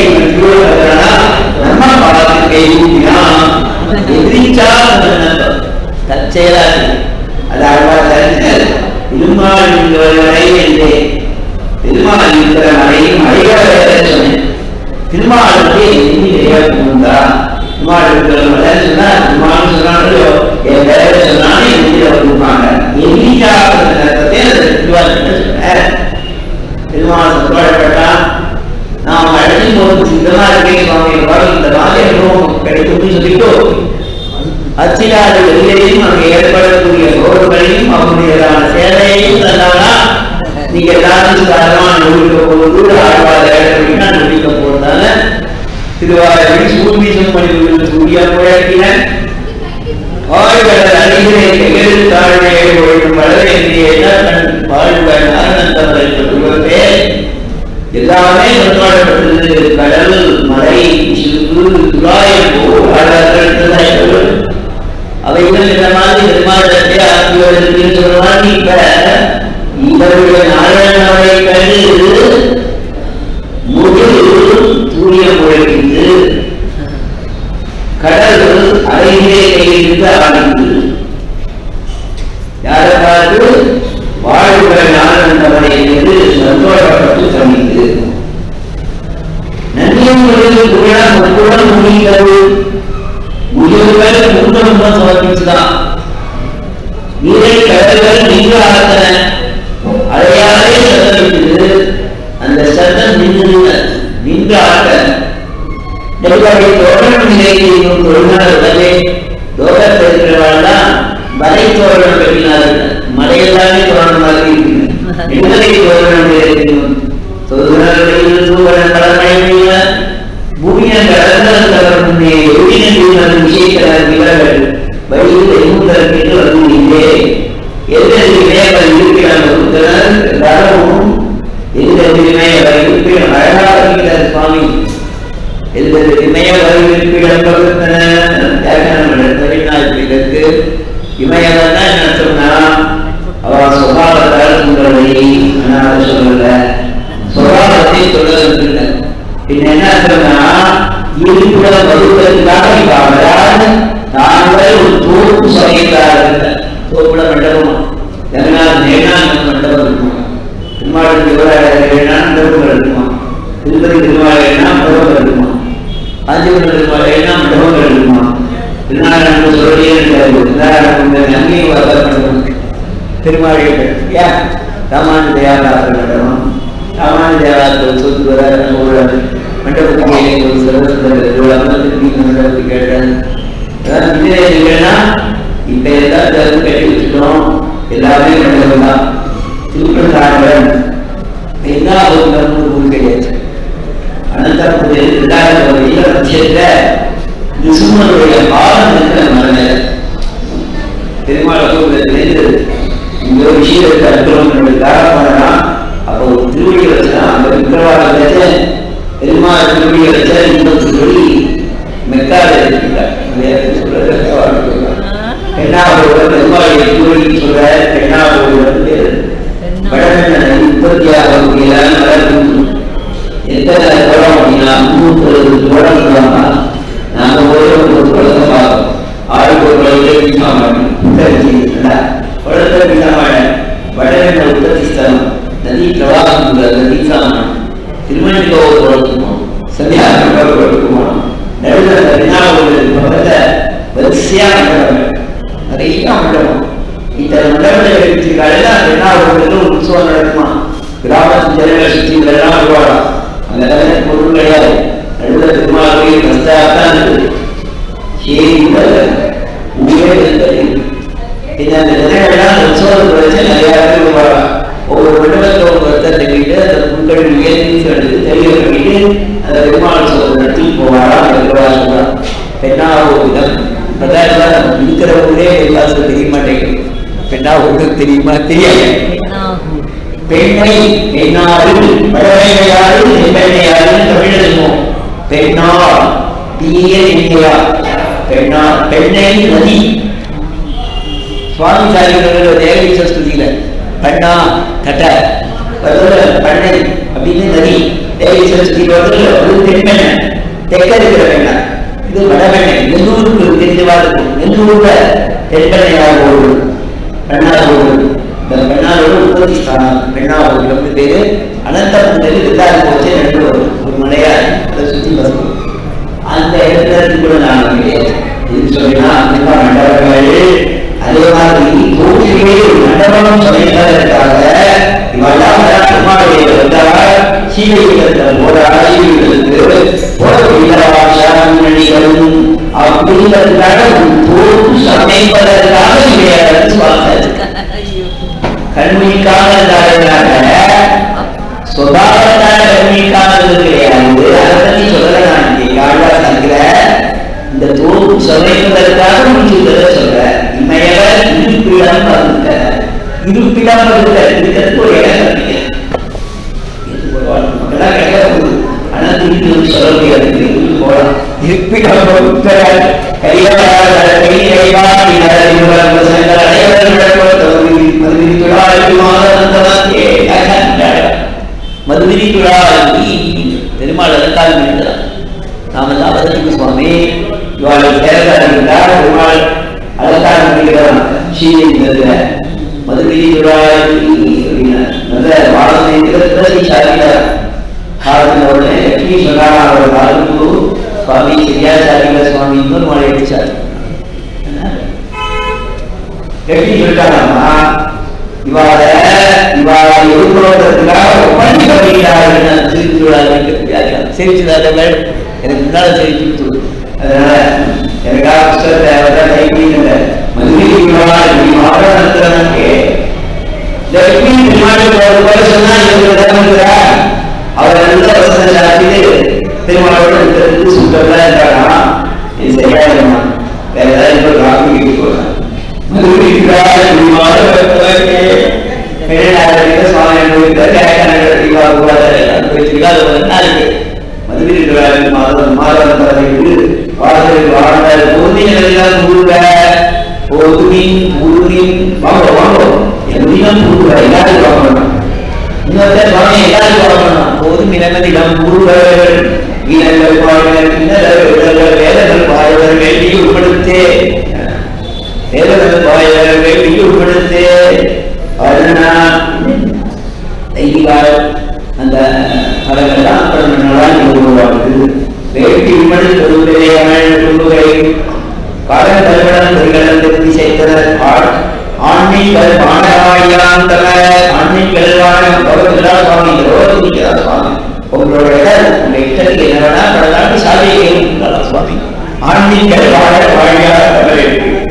நம்ம பாடத்து கைவிட்டினா எதிரிச்சா தற்செயலா அது அழகாக திருமால் வரை என்று திருமால் இருக்கிற மழையும் மழையாக சொன்னேன் திருமாலுக்கு எண்ணி நிறைவேற்றா திருமால் இருக்கிற மழை சொன்னா திருமால் சொன்னாலும் என் வேலை சொன்னாலும் எண்ணில கொடுப்பாங்க எண்ணிக்கா திருவாள் சொன்னேன் திருமால் சந்தோஷப்பட்டா நாம் அழைச்சி போது சித்தமா இருக்கேன் சுவாமி பாரு இந்த மாதிரி அனுபவம் கிடைக்கும்னு சொல்லிட்டு அச்சிலாத வெளியையும் அங்கே ஏற்படக்கூடிய சோழர்களையும் அவருடையதான சேவையையும் தந்தானா நீங்க எல்லாரும் சாரமா நூலிக்க போது ஆழ்வாத இடத்துக்கு நூலிக்க போறதால திருவாரூரில் சூழ்வீசம் பண்ணி சூரிய முழக்கின ஆழ்வர்கள் அணிகிறே கையில் தாழ்வே ஒழுங்கும் வளர என்கிற தன் வாழ்வன் ஆனந்தவரை சொல்லுவதே எல்லாமே கொண்டாடப்பட்டது கடல் மலை சிறு துராயம் போல் அவைகள் இந்த மாதிரி பெருமாளத்தை ஆக்கியோருக்கு சொல்லுவாங்க இப்ப இவருடைய நாராயணவை கண்டு முழு சூரிய முழக்கிட்டு கடல் அறையிலே கையிலிருந்து ஆடித்து யாரை பார்த்து வாழ்வுகள் ஆனந்தவனை என்று சந்தோஷப்பட்டு சமைத்து நன்றியும் கூட முன்னுடன் முடிந்தது குடும்பம் சமர்ப்பிச்சுதான் நீரை கடல்கள் நின்று ஆழ்த்தன அழையாதே சத்தம் இருக்குது அந்த சத்தம் நின்று நின்று ஆட்ட நெல்வாடி தோரணம் நிலையில் தொழிலாளர்களே லோகத்தில் இருக்கிறவர்கள் தான் மலை தோரணம் கட்டினார்கள் மலை எல்லாமே தோரணம் மாதிரி இருக்குது எங்களை தோரணம் இருக்கணும் தொழுகிறார்கள் சூழல் கடமையுள்ள பூமியை கடந்தே ஒழின தீவிரம் விஷயக்கிறார் இவர்கள் வழியில் எங்குதற்கு வந்து இல்லை எதிரிலே அவர் இருக்கிறார் ஒருத்தர் எல்லாரும் எதிரிலே அவர் இருக்கிறார் அழகாக இருக்கிறார் சுவாமி எதிரிலே அவர் இருக்கிறார் பகுத்தன வியாக்கியானம் தமிழ்நாட்டிற்கு இமயவன் என்ன சொன்னா அவ சுபாவத்தால் உங்களை நான் சொல்லல சுபாவத்தை சொல்ல பின்ன என்ன சொன்னா இருப்புட வகுப்பதற்காக இப்ப அவரால் நாங்கள் ஒரு தோப்பு சமைக்கிறார்கள் தோப்புல மண்டபமா ஜெகநாத் நேனாங்க மண்டபம் இருக்குமா திருமாவளி திருவாரூர்னா மண்டபங்கள் இருக்குமா திருப்பதி திருவாரூர்னா மண்டபங்கள் இருக்குமா காஞ்சிபுரம் திருவாரூர்னா மண்டபங்கள் இருக்குமா திருநாராயண சொல்லியே இருக்காரு அங்கே வர மண்டபம் திருமாவளி ஏன் ராமானு தயாராக மண்டபம் ராமானு தயாராக சொத்து வர ஒரு மண்டபத்துக்கு ஒரு சிறந்த மண்டபத்துக்கு கேட்டேன் அதாவது இதே இல்லைன்னா இப்ப எல்லாம் திறந்து கட்டி வச்சுட்டோம் எல்லாமே மண்டபம் தான் திருப்பத்தாண்டவன் என்ன ஒரு ஊர் கிடையாது அனந்தபுரி ரெண்டாயிரம் வரையில பட்சத்துல நிசுமனுடைய பாலம் இருக்கிற மரண பெருமாள் இந்த ஒரு விஷயத்தை அற்புதம் பண்ணலாம் அப்போ ஒரு திருவடி வச்சா அந்த விக்கிரவாத வச்ச பெருமாள் திருவடி வச்ச இந்த திருவடி மெக்கால இருக்கிறார் பெண்ணாவோட பெருமாள் திருவடி சொல்ற பெண்ணாவோட வந்து வடமண்ண உற்பத்தியாக முடியல எத்தனை தோடம் அப்படின்னா முன்னூத்தி தோடம் இல்லாம நாங்க ஒரு ஒரு குளத்தை பார்க்கோம் ஆளுக்கு ஒரு குளத்தை வீசா மாட்டோம் குளத்தை வீசா மாட்டேன் வடமண்ண உற்பத்தி ஸ்தலம் நதி பிரவாகம் உள்ளது நதி சாமம் திருமணிக்கோ ஒரு குளத்துக்கும் சன்னியாசம் ஒரு குளத்துக்கும் நடுவில் அந்த வினாவுகள் பக்கத்தை வரிசையா மண்டபம் நிறைய மண்டபம் இத்தனை மண்டபத்தை வச்சிருக்காரு அந்த வினாவுகளுக்கு ஒரு உற்சவம் நடக்குமா கிராமத்து ஜனங்களை சுற்றி எல்லாம் வருவாடா அந்த நேரம் பொருள் கிடையாது நடுவில் திருமாவளி கஷ்டாத்தான் இருக்குது சரி ஊரே இருந்தது இந்த அந்த நிலையெல்லாம் உற்சவத்தை வச்சு நிறைய பேர் வருவாங்க ஒவ்வொரு மண்டபத்தில் ஒரு ஒருத்தர் தங்கிட்டு அந்த புண்கள் ஏற்றி எடுத்து தெரிய பண்ணிட்டு அந்த பெருமாள் சொல்ற நடத்தி போவாரா அந்த விவகாரம் பெண்ணாவோவிதம் பதார்த்தம் இருக்கிற ஊரே எல்லாருக்கும் தெரிய மாட்டேங்குது பெண்ணாவோவிதம் தெரியுமா தெரியாது பெண்ணை பெண்ணாறு பழமையாறு பெண்ணையாறு தமிழனும் பெண்ணார் தீய இந்தியா பெண்ணா பெண்ணை நதி சுவாமி சாரிகள் தேவீச ஸ்துதியில பண்ணா கட்ட வருதுல பண்ணை அப்படின்னு நதி தேவீச ஸ்துதி வருதுல அது தென்பெண்ண தெற்க இருக்கிற பெண்ணா இது வடபெண்ணை எந்தூருக்கு தெரிஞ்சவா இருக்கும் எந்தூர்ல தென்பெண்ணையாக ஓடு பெண்ணா ஓடு இந்த பெண்ணாரோட உற்பத்தி ஸ்தானம் பெண்ணா ஓடு வந்து பேரு அனந்த புண்டலி ரெண்டாயிரம் போச்சு ரெண்டு வரும் ஒரு மலையாள் அதை சுத்தி வரும் அந்த இடத்துல இருந்து கூட நான் கிடையாது இது சொல்லினா அந்த மண்டபங்கள் அதே மாதிரி தோற்றிலே மண்டபம் சமைப்பதற்காக இவெல்லாம் பெருமாளுடைய வந்தால் சீவைகளுக்கு போட சீவைகளுக்கு போடக்கூடியவர்களும் அப்படிங்கிறதுக்காக தோற்று சமைப்பதற்காக இவையாக சுவாசம் கண்மணிக்காக சுபாவத்தான கண்மணிக்கானது கிடையாது அதை பத்தி சொல்ல நான் இங்கே காடா சங்கிற இந்த தோப்பு சமைப்பதற்காக முடிச்சுக்கிறத சொல்ற இமையவர் இருப்பிடம் பகுக்க இருப்பிடம் பகுக்க இருக்கிறதுக்கு ஒரு இடம் கிடைக்க மக்களாக கிடையாது ஆனா திருப்பி வந்து சொல்ல முடியாது திருப்பி போகலாம் இருப்பிடம் பகுக்க கையாளர் கை மதுவிரி துழாவி பெருமாள் அதற்காக நினைக்கிறார் நாம தான் வதத்துக்கு சுவாமி இவாள் தேர்ந்தார் பெருமாள் அதற்காக நினைக்கிறான் ஸ்ரீதேவி மதுவிரி துழாவி அப்படின்னா நல்ல வாழை நினைக்கிறதுல சாதிக்கிறார் காலத்தில் உடனே லட்சுமி சொன்னார் அவரோட காலத்துக்கு சுவாமி சரியா சாதிக்கல சுவாமி இன்னொரு மழை அடிச்சார் எப்படி சொல்லிட்டாங்கன்னா இவாத இவாத எதிர்கொள்வதற்காக ஒப்பந்தி பண்ணிக்கிறார்கள் சிரிச்சுள்ளார்கள் சிரிச்சுதார்கள் எனக்கு முன்னால சிரிச்சு அதனால எனக்காக புஸ்தகத்தை அவர்தான் கைப்பீங்க மதுரை மாவட்டம் நடத்துறவனுக்கு லட்சுமி திருமாடி போறது போல சொன்னா இவங்க நடந்துக்கிறா அவர் நல்ல வசதி சாப்பிட்டு திருமாவளோட எடுத்து சுத்தம்லாம் இருக்கானா இது சரியாயிடுமா வேற ஏதாவது இப்போ காப்பி வைக்க போறேன் உட்படுத்தே தேவதன் வாயவர்களை உட்படுத்து அதனால் தெய்வார் அந்த பலங்கள்லாம் அப்புறம் உருவாக்குது வேட்டி உண்மது தொழுவிலே அமழ் கொள்ளுகை காலம் கல்வடம் திருகடன் திருத்தி செய்தனர் ஆண்மைகள் மாணவாயாந்தவ ஆண்மைகள் வாழ கௌரவங்களா சுவாமி ரோகிக்கிறா சுவாமி உங்களோட இடம் உங்க இஷ்டத்துக்கு என்ன வேணா கடலாண்டு சாதிக்க சுவாமி ஆண்மைகள் வாழ வாழியார்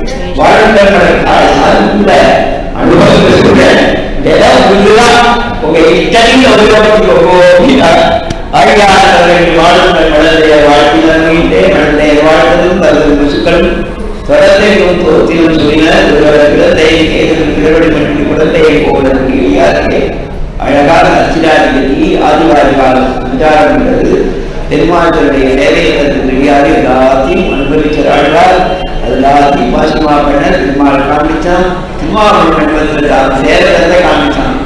வாழ்ந்த அனுபவத்தை சொல்றேன் ஏதாவது புரிஞ்சுதான் உங்க இஷ்டத்தில் உபயோகிக்கோங்க ஆழ்வார்கள் வாழ்ந்த மனதைய வாழ்த்தினே மனதை வாழ்த்ததும் தனது முசுக்களும் தொடர்ந்தை தோத்திலும் சொல்லினர் குழந்தை திருவடி பண்ணி குழந்தையை போவதற்கு அழகான அச்சிராதிபதி ஆதிவாரி காலம் விசாரம் என்றது பெருமாளுடைய சேவையை தெரியாது எல்லாத்தையும் அனுபவிச்சார்கள் அது எல்லாத்தையும் பாசிமா பண்ண திருமால் காமிச்சான் திருமாவளவன் பண்ணுவதற்கு சேரத்தை காமிச்சான்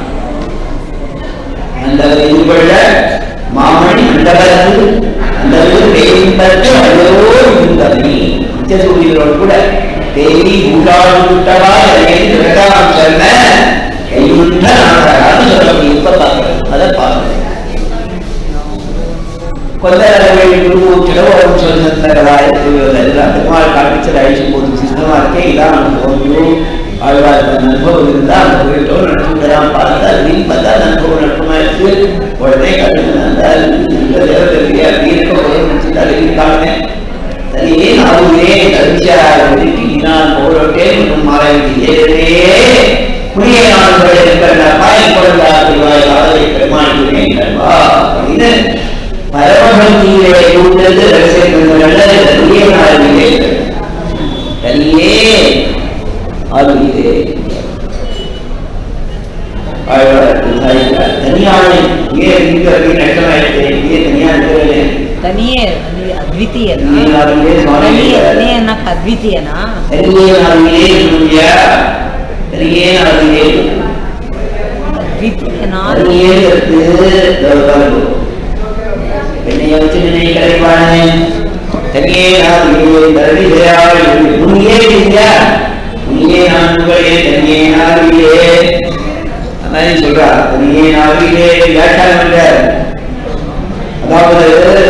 அந்த இதுபட மாமணி மண்டபத்து அந்த வேம்பத்து அழோ இருந்தனி நித்தியசூரியனோடு கூட தேவி ஊடாடு விட்டவா இரண்டாம் சொன்ன கையுண்ட நாடகான்னு சொல்லக்கூடிய இப்ப பார்க்கிறேன் அதை பார்க்கிறேன் கொல்லறவை குருமூச்சிடம் சொல்லுகிறதாய் எல்லாம் பெருமாள் காமிச்சல் அழிச்சு போது சித்தமா இருக்கே இதான் தோன்றும் ஆழ்வார் அனுபவம் இருந்தா அந்த போயிட்டோம் நடத்துதான் பார்த்தா அப்படின்னு பார்த்தா அனுபவம் நடக்குமா இருக்கு உடனே கண்டு தேவதற்கு அப்படின்னு நினைச்சுட்டாரு இருக்காங்க சரியே நாவுலே கரிசா வெட்டி நான் போரோட்டேன் மாறவில்லையே புரிய நான் இருக்கிற பாயம் கொடுத்தார் காதலை பெருமாள் கண்பா அப்படின்னு பரமபக்தியிலே கூட்டது ரசிகர்கள் புரிய நாளிலே தனியே ஆளுகிறே தனியான ஏன் இங்க நஷ்டமாயிடுச்சு ஏன் தனியா இருக்கிறேன் ತನಿಯೇ ಅದ್ವಿತೀಯನಾ ನೀನು ಅದನ್ನೇ ಸ್ವಾಮಿ ತನಿಯೇ ಹೇಳಿದ್ದಾರೆ. ತನಿಯೇ ಅನ್ನಕ್ ಅದ್ವಿತೀಯನಾ தனியே நாளிலே சூரிய தனியே நாளிலே ಅದ್ವಿತೀಯನಾ தனியே கருத்து என்னை வச்சு நினைக்கிறேன் தனியே நாளிலே தரணி தயாள் உன்னியே இல்லையா உன்னியே நான் உங்களே தனியே நாளிலே அதான் சொல்றா தனியே நாளிலே வியாக்கியானம் பண்ற அதாவது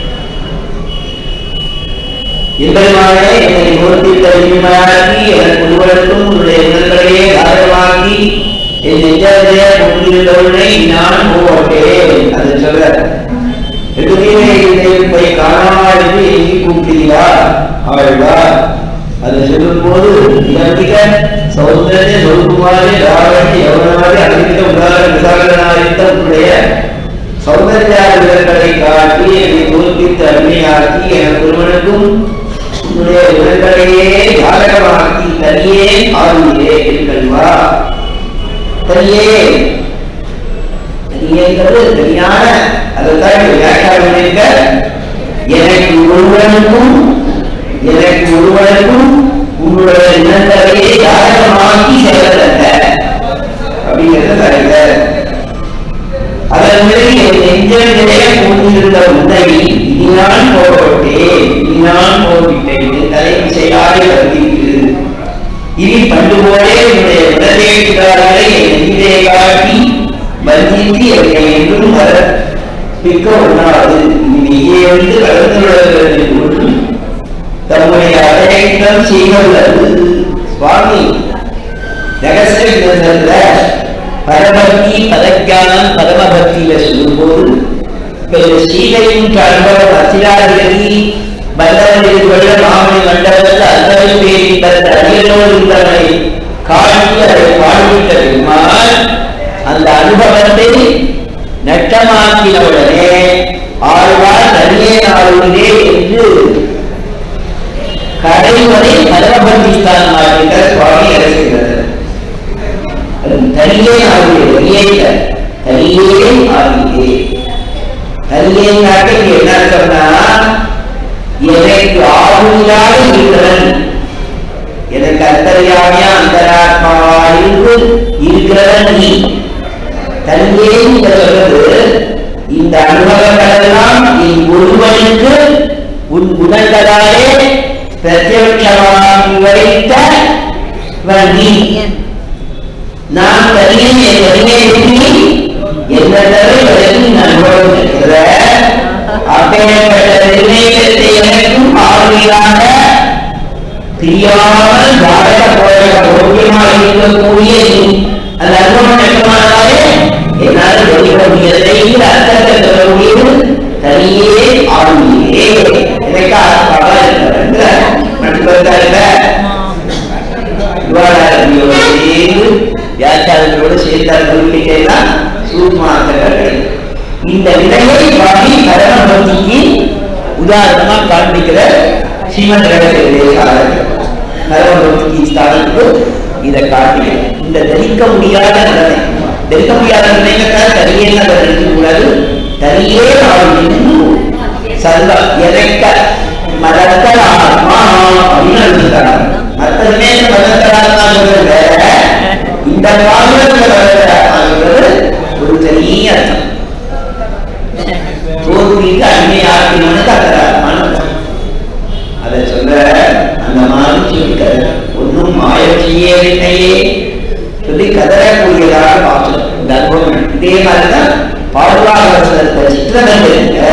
எம்பெருமானே என்னை நோக்கி தருமையாக்கி எனக்கு ஒருவருக்கும் உன்னுடைய எண்ணங்களையே தாரமாக்கி என் நெஞ்சடைய கொண்டிருந்தவனை நான் போட்டேன் அதை சொல்ற எதுவுமே போய் காணாமல் என்று எங்கி கூப்பிட்டீங்களா ஆழ்வா அதை சொல்லும் போது மிக சௌந்தரிய சொருக்குமாரி ராவணி எவனமாரி அறிவித்த உதாரண விசாரணாரித்த உன்னுடைய சௌந்தர்யாவிதங்களை காட்டி என்னை தோற்பித்து அருமையாக்கி என் ஒருவனுக்கும் உன்னுடைய விதங்களையே ஜாதகமாக்கி தனியே ஆளுகிறே கல்வா தனியே தனியேங்கிறது தனியான அதைத்தான் வியாக்கியானம் இருக்க எனக்கு ஒருவனுக்கும் எனக்கு ஒருவனுக்கும் உன்னுடைய இனங்களையே ஜாதகமாக்கி செல்லதல்ல அப்படிங்கிறது சரிங்க அதன் பிறகு என் நெஞ்சங்களே கொண்டிருந்த உன்னை இனி நான் போட்டேன் இனி நான் போட்டிட்டேன் இது தலைமை செய்யாத வருகிறது இனி பண்டு போலே உன்னுடைய உடனேக்காரர்களை என் நெஞ்சிலே காட்டி வந்தித்து என்னை என்றும் வர பிக்க ஒண்ணாது இனி நீயே வந்து கலந்து விடுகிறது ஒன்று தம்முடைய அடையக்கம் செய்துள்ளது சுவாமி கிரந்தத்துல பரபக்தி பதஜானம் பரமபக்தியில சொல்லும்போது இப்ப இந்த சீதையின் அனுபவம் அசிராதிகதி வல்லவனில் வெள்ள மாமணி மண்டலத்தில் அந்தவை பேரித்த அரியலோடு இருந்தவனை காட்டி அதை பாடுவித்த பெருமாள் அந்த அனுபவத்தை நட்டமாக்கின உடனே ஆழ்வார் தனியே நாளுடனே என்று கடைவரை பரமபக்திஸ்தான் மாற்றிட்ட சுவாமி அரசுகிறது தனியே ஆகிய வெளியே தனியே ஆகியே தனியே நாட்டை என்ன அர்த்தம்னா எனக்கு ஆகுதியாக இருக்கிறவன் எனக்கு அந்தரியாமையா அந்தராத்மாவாயிருந்து இருக்கிறவன் நீ தனியே சொல்றது இந்த அனுபவங்கள் எல்லாம் என் ஒருவனுக்கு உன் குணங்களாலே பிரத்யட்சமாகி வைத்த நீ நான் தனியே தனியே என்ன தவிர அனுபவம் இருக்கிற அப்பேற்பட்ட நிர்ணயத்தை எனக்கும் ஆறுதலாக தெரியாமல் வாழ போய யோக்கியமாக இருக்கக்கூடிய நீ அந்த அனுபவம் நெட்டமானாலே என்னால் வெளியிட முடியலை அர்த்தத்தை சொல்ல முடியும் தனியே ஆளுமையே எனக்கு ஆத்மாவா இருக்கிற மட்டும் விவாதாரங்களோடு சேர்ந்து வியாக்கியானங்களோடு சேர்ந்து குறிப்பிட்டெல்லாம் சூட்மார்த்தங்கள் இந்த நிலையை வாங்கி பரமபக்திக்கு உதாரணமா காண்பிக்கிற ஸ்ரீமத் ரகசிய பரமபக்திக்கு ஸ்தானத்துக்கு இதை காட்டுகிறேன் இந்த தரிக்க முடியாத நிலைமை தரிக்க முடியாத நிலைமைக்காக தனியே நினைக்க கூடாது தனியே ஆளும் சர்வ எனக்க மதத்தல் ஆத்மா அப்படின்னு எழுதுகிறார் மற்றதுமே மதத்தலாத்மா சொல்றது வேற இந்த பாகுலத்துல மதத்தலாத்மா சொல்றது ஒரு தனி அர்த்தம் தோல்விக்கு அடிமையாக்கினவனுக்கு அந்தராத்மான்னு அர்த்தம். அதை சொல்ல அந்த மாதிரி சொல்லிக்கிறது ஒன்றும் மாயவச்சியே இல்லையே சொல்லி கதறக்கூடியதாக பார்த்தோம் இந்த அனுபவம் இதே மாதிரிதான் பாடுவாக சித்திரங்கள்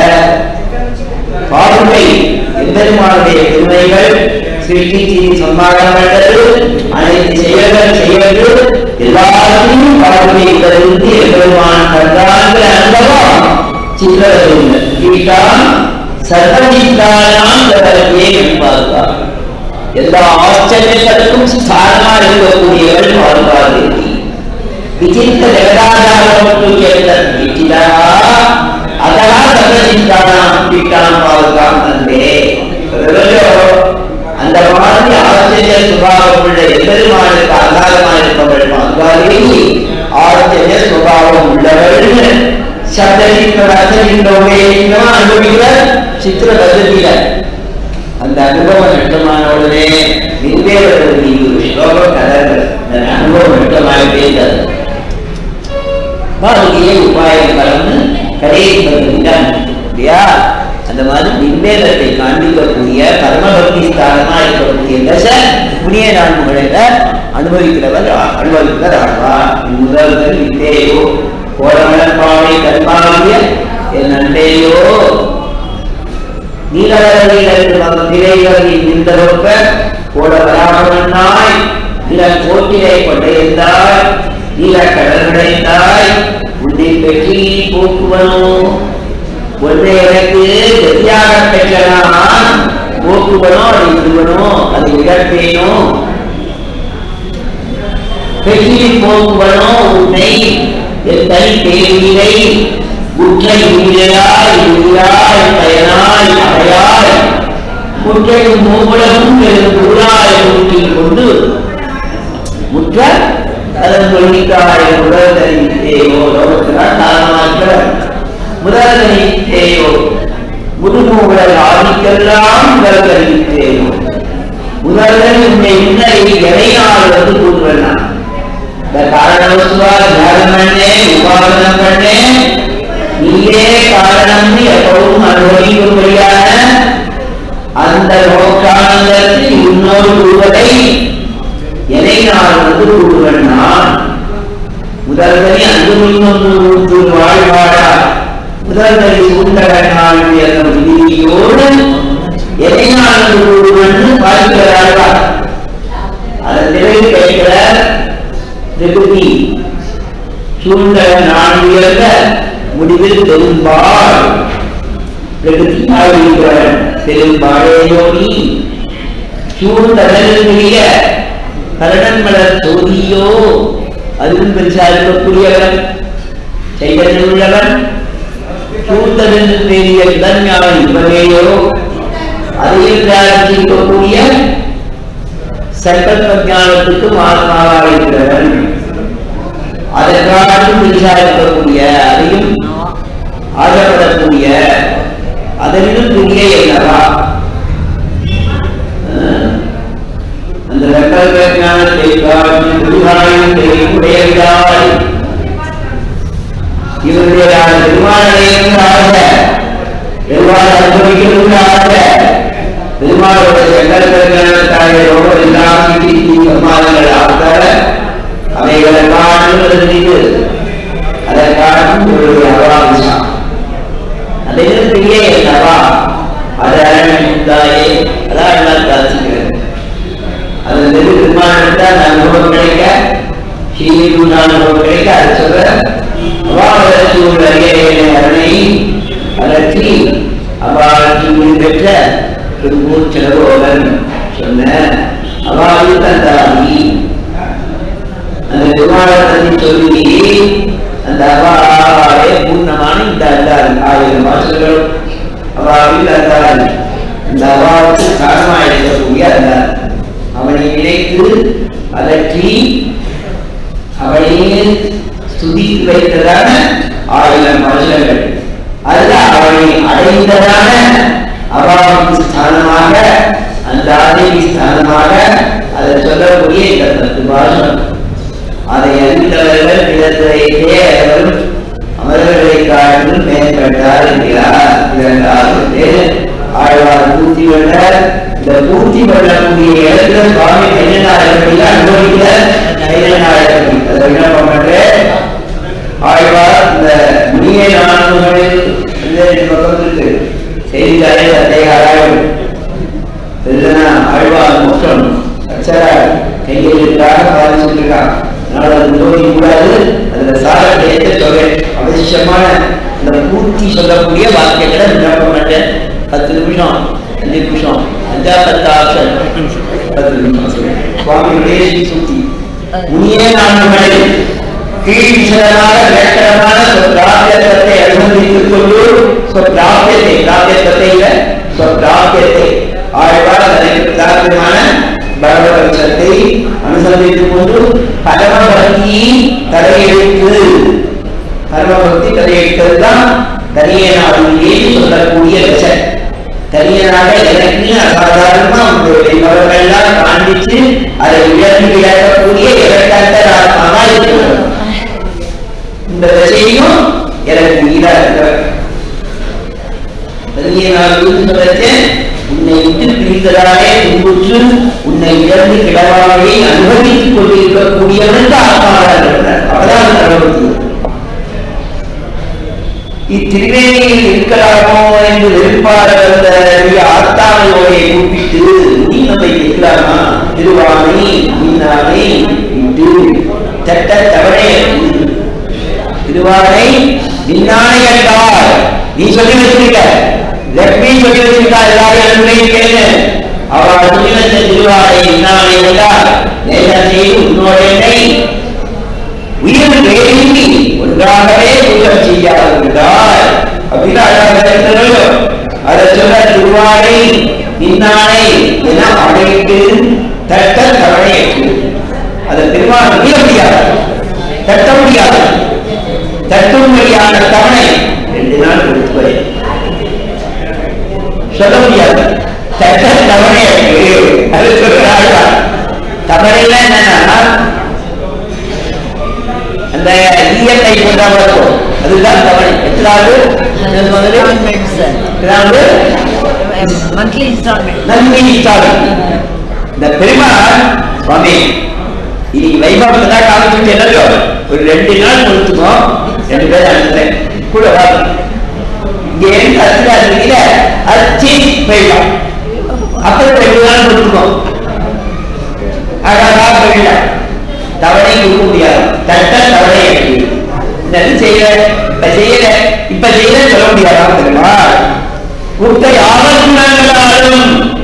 பாடுமை எம்பெருமானுடைய பெருமைகள் சிருஷ்டி சம்பாடப்பட்டது அனைத்து செயல்கள் செயல்கள் எல்லாத்தையும் பாடுமை இருந்து எம்பெருமான் கண்டாங்கிற அனுபவம் சித்திரத்தில் கீட்டான் சர்வஜித்தானாம் கதற்கே என்பார்கள் எல்லா ஆச்சரியங்களுக்கும் ஸ்தானமா இருக்கக்கூடியவள் வாழ்வார் விசித்த ஜெகதாதாரம் கேட்ட விச்சிதா அதனா சர்வஜித்தானாம் கீட்டான் வாழ்வான் தந்தே அந்த மாதிரி ஆச்சரிய சுபாவம் உள்ள எம்பெருமானுக்கு ஆதாரமாக இருப்பவள் வாழ்வாரே ஆச்சரிய சுபாவம் உள்ளவள் சப்தத்தின் அர்த்தத்தினோடைய அனுபவிக்கிற சித்திர பദ്ധதியில அந்த அனுபவம் நட்டமான உடனே நிர்வேதத்தில் நீ ஒரு ஸ்லோகம் கதர்கள் அந்த அனுபவம் நட்டமாக பேசாது வாழ்க்கையை உபாயம் கலந்து கடையை பகுதிதான் இல்லையா அந்த மாதிரி நிர்வேதத்தை காண்பிக்கக்கூடிய பரமபக்தி ஸ்தானமா இருக்கக்கூடிய தசை புனிய நான்குகளில அனுபவிக்கிறவர் அனுபவிக்கிறார் ஆழ்வா முதல்கள் வித்தேயோ கோலமலப்பாவை கற்பாவிய என் நண்பேயோ நீலவரவியில் வந்த திரைகளில் நின்றொப்ப கோட வராமனாய் நில கோட்டிலை கொண்டைந்தாய் நீல கடற்கடைந்தாய் உன்னை பெற்றி போக்குவனோ ஒன்றை எனக்கு கதியாக பெற்றனான் போக்குவனோ அதை விடுவனோ அதை இழப்பேனோ பெற்றில் போக்குவனோ உன்னை என் தனி பேருயிரை உற்றை உயிராய் உயிராய் பயனாய் அடையாய் முற்றையும் மூவுலகும் பெரும் உருளாய் ஊற்றில் கொண்டு முற்ற அதன் சொல்லிக்காய் முதல்தனித்தேயோ லோகத்தினால் தானமாக்கிற முதல்தனித்தேயோ முதுமூடல் ஆதிக்கெல்லாம் முதல்தனித்தேயோ முதல்வன் உன்னை முன்னரை எதையால் வந்து கூறுவன் நான் இந்த காரணவசுவா தியானம் பண்ணேன் உபாசனம் பண்ணேன் நீயே காரணம்னு எப்பவும் அனுபவிக்கும்படியான அந்த மோட்சானந்தத்தில் இன்னொரு கூறுவதை எதை நான் வந்து கூறுவன் நான் முதல்வனை அன்பு முன்னொன்று வாழ்வாடா முதல்வனை சூழ்ந்தகனால் என்ற விதியோடு எதை நான் வந்து கூறுவன் பார்க்கிறார்களா அதன் பிறகு கேட்கிறார் பிரகிருதி சூழ்ந்த நான் உயர்ந்த முடிவில் பெரும்பால் பிரகிருதியாக இருக்கிறவன் பெரும்பாலேயோனி சூழ்ந்தடலிய கரணன் மலர் சோதியோ அதுவும் பெருசா இருக்கக்கூடியவன் சைதன்யம் உள்ளவன் சூழ்ந்ததென்று பெரிய இடஞானம் இவனேயோ அதையும் தியானிக்கக்கூடிய சங்கல்ப ஞானத்துக்கு ஆத்மாவாக இருக்கிறவன் அதற்காகவும் பெருசா இருக்கக்கூடிய அதையும் ஆசைப்படக்கூடிய அதனிலும் பெரிய என்னவா அஹ், அந்த சங்கல்ப ஞானத்தை காட்டி குருகாயும் உடையவிடாய் இவருடைய பெருமாளையும் ஆசை பெருமாள் அனுபவிக்கணும் ஆசை பெருமாளோட சங்கல்ப எல்லாம் சித்தி சம்மாதங்கள் ஆக அவைகளை காணும் அதை காணும் இவருடைய அவாபிஷம் அதிலும் பெரிய என்னவா அது அரண்தாயே அதான் எல்லாம் காட்சிக்கிறது அது வெகு பெருமாள் தான் அனுபவம் கிடைக்க ஸ்ரீகுரு அனுபவம் கிடைக்க அது சொல்ற அவாவதற்கு உள்ள அரியணை அரணை அலற்றி அவாவுக்கு பெற்ற திருப்பூர் சிலகோகன் சொன்ன அவாவு தந்தாமி அந்த பெருமாளத்தை சொல்லி அந்த அவாவே பூர்ணமான இந்த அல்லாது ஆயிரம் வாசல்கள் அவாவில் அல்லாது இந்த அவாவுக்கு காரணமாக இருக்கக்கூடிய அல்லாது அவனை நினைத்து அதற்றி அவனையே ஸ்துதி வைத்ததான ஆயிரம் வருஷங்கள் அல்ல அவனை அடைந்ததான அபாவுக்கு ஸ்தானமாக அந்த ஆதேவி ஸ்தானமாக அதை சொல்லக்கூடிய இந்த பத்து பாஷம் அதை அறிந்தவர்கள் இடத்திலேயே அவரும் அமர்களை காட்டிலும் மேம்பட்டார் என்கிறார் இரண்டாவது ஆழ்வார் பூர்த்தி பண்ணார் இந்த பூர்த்தி பண்ணக்கூடிய இடத்துல சுவாமி கைதநாயகத்தில் அனுபவிக்க கைதநாயகத்தில் அதை விண்ணப்பம் பண்றேன் ஆழ்வார் இந்த முனிய நான்குகளில் ரெண்டு பக்கம் இருக்கு செய்தித்தாரே சந்தேகாராயம் இல்லைன்னா ஆழ்வார் மோசம் அச்சரா கையில் இருக்காக பாதிச்சுட்டு இருக்கான் அதனால அது நோக்கி கூடாது அதுல சாரத்தை ஏற்ற சொல்றேன் அவசியமான இந்த பூர்த்தி சொல்லக்கூடிய வாக்கியங்களை விண்ணப்பம் பண்ணேன் பத்து நிமிஷம் அஞ்சு நிமிஷம் அஞ்சா பத்து ஆப்ஷன் பத்து நிமிஷம் சொல்றேன் சுவாமியுடைய சுத்தி முனியே நான்கு கீழ்ச்சரமான வேட்டரமான பிராபியத்தை அனுமதித்துக் கொண்டு பிராபியத்தை பிராபியத்தை இல்ல பிராபியத்தை ஆழ்வார் அதற்கு பிராபியமான பரவபட்சத்தை அனுசந்தித்துக் கொண்டு பரமபக்தி தலையெழுத்து பரமபக்தி தலையெழுத்தது தான் தனியனாவிலே சொல்லக்கூடிய விஷயம் தனியனாக எனக்கு அசாதாரணமா உங்களுடைய மரங்கள்லாம் காண்பிச்சு அதை உயர்ந்து விளக்கக்கூடிய இரண்டாந்தராத்மாவா இருக்கிறது இந்த விஷயம் எனக்கு ஈடா இருக்கிறது தனியனாக உன்னை விட்டு பிரிந்ததாலே துன்புற்று உன்னை இழந்து கிடவாமையை அனுபவித்துக் கொண்டிருக்கக்கூடியவனுக்கு ஆத்மாவாக இருக்கிறார் அவதான் பரமபக்தி இத்திருவேணியில் இருக்கலாமோ என்று வெறுப்பார வந்த ஆத்தாமையோரை கூப்பிட்டு நீ நம்மை இருக்கலாமா திருவானை மீனானை விட்டு தட்ட தவறே திருவானை மின்னானை என்றார் நீ சொல்லி வச்சிருக்க லட்சுமி சொல்லி வச்சிருக்கா எல்லாரும் அனுபவிக்க கேளு அவள் சொல்லி வச்ச திருவானை மின்னானை என்றார் நேரம் செய்து உன்னோட என்னை உயிர் வேண்டி ஒன்றாகவே குற்றம் செய்யாதிருந்தார் அப்படின்னு அழகாக இருக்கிறதோ அதை சொல்ல திருவானை இன்னானை என அழைத்து தட்ட தவணையற்று அதை திருவானை முடிய முடியாது தட்ட முடியாது தட்டும்படியான தவணை ரெண்டு நாள் கொடுத்து சொல்ல முடியாது தட்ட தவணையற்று அது சொல்றாங்க தவணையில என்னன்னா அந்த இஎம்ஐ போன்ற இருக்கும் அதுதான் தவணை எத்தனாவது எத்தனாவது மந்த்லி இன்ஸ்டால்மெண்ட் நன்மை இஷ்டாலும் இந்த பெருமாள் சுவாமி இனி வைபவத்தை தான் காமிச்சுட்டு என்னோ ஒரு ரெண்டு நாள் கொடுத்துக்கோ ரெண்டு பேரும் அனுப்புறேன் கூட வாங்க இங்க இருந்து அத்திராதிரியில அச்சி போயிடலாம் அப்புறம் ரெண்டு நாள் கொடுத்துக்கோ அழகா போயிடலாம் தவணை கொடுக்க முடியாது தட்ட தவறை என்னது செய்யல இப்ப செய்யல இப்ப செய்யல சொல்ல முடியாதா தெரியுமா கூட்ட யாவர் குணங்களாலும்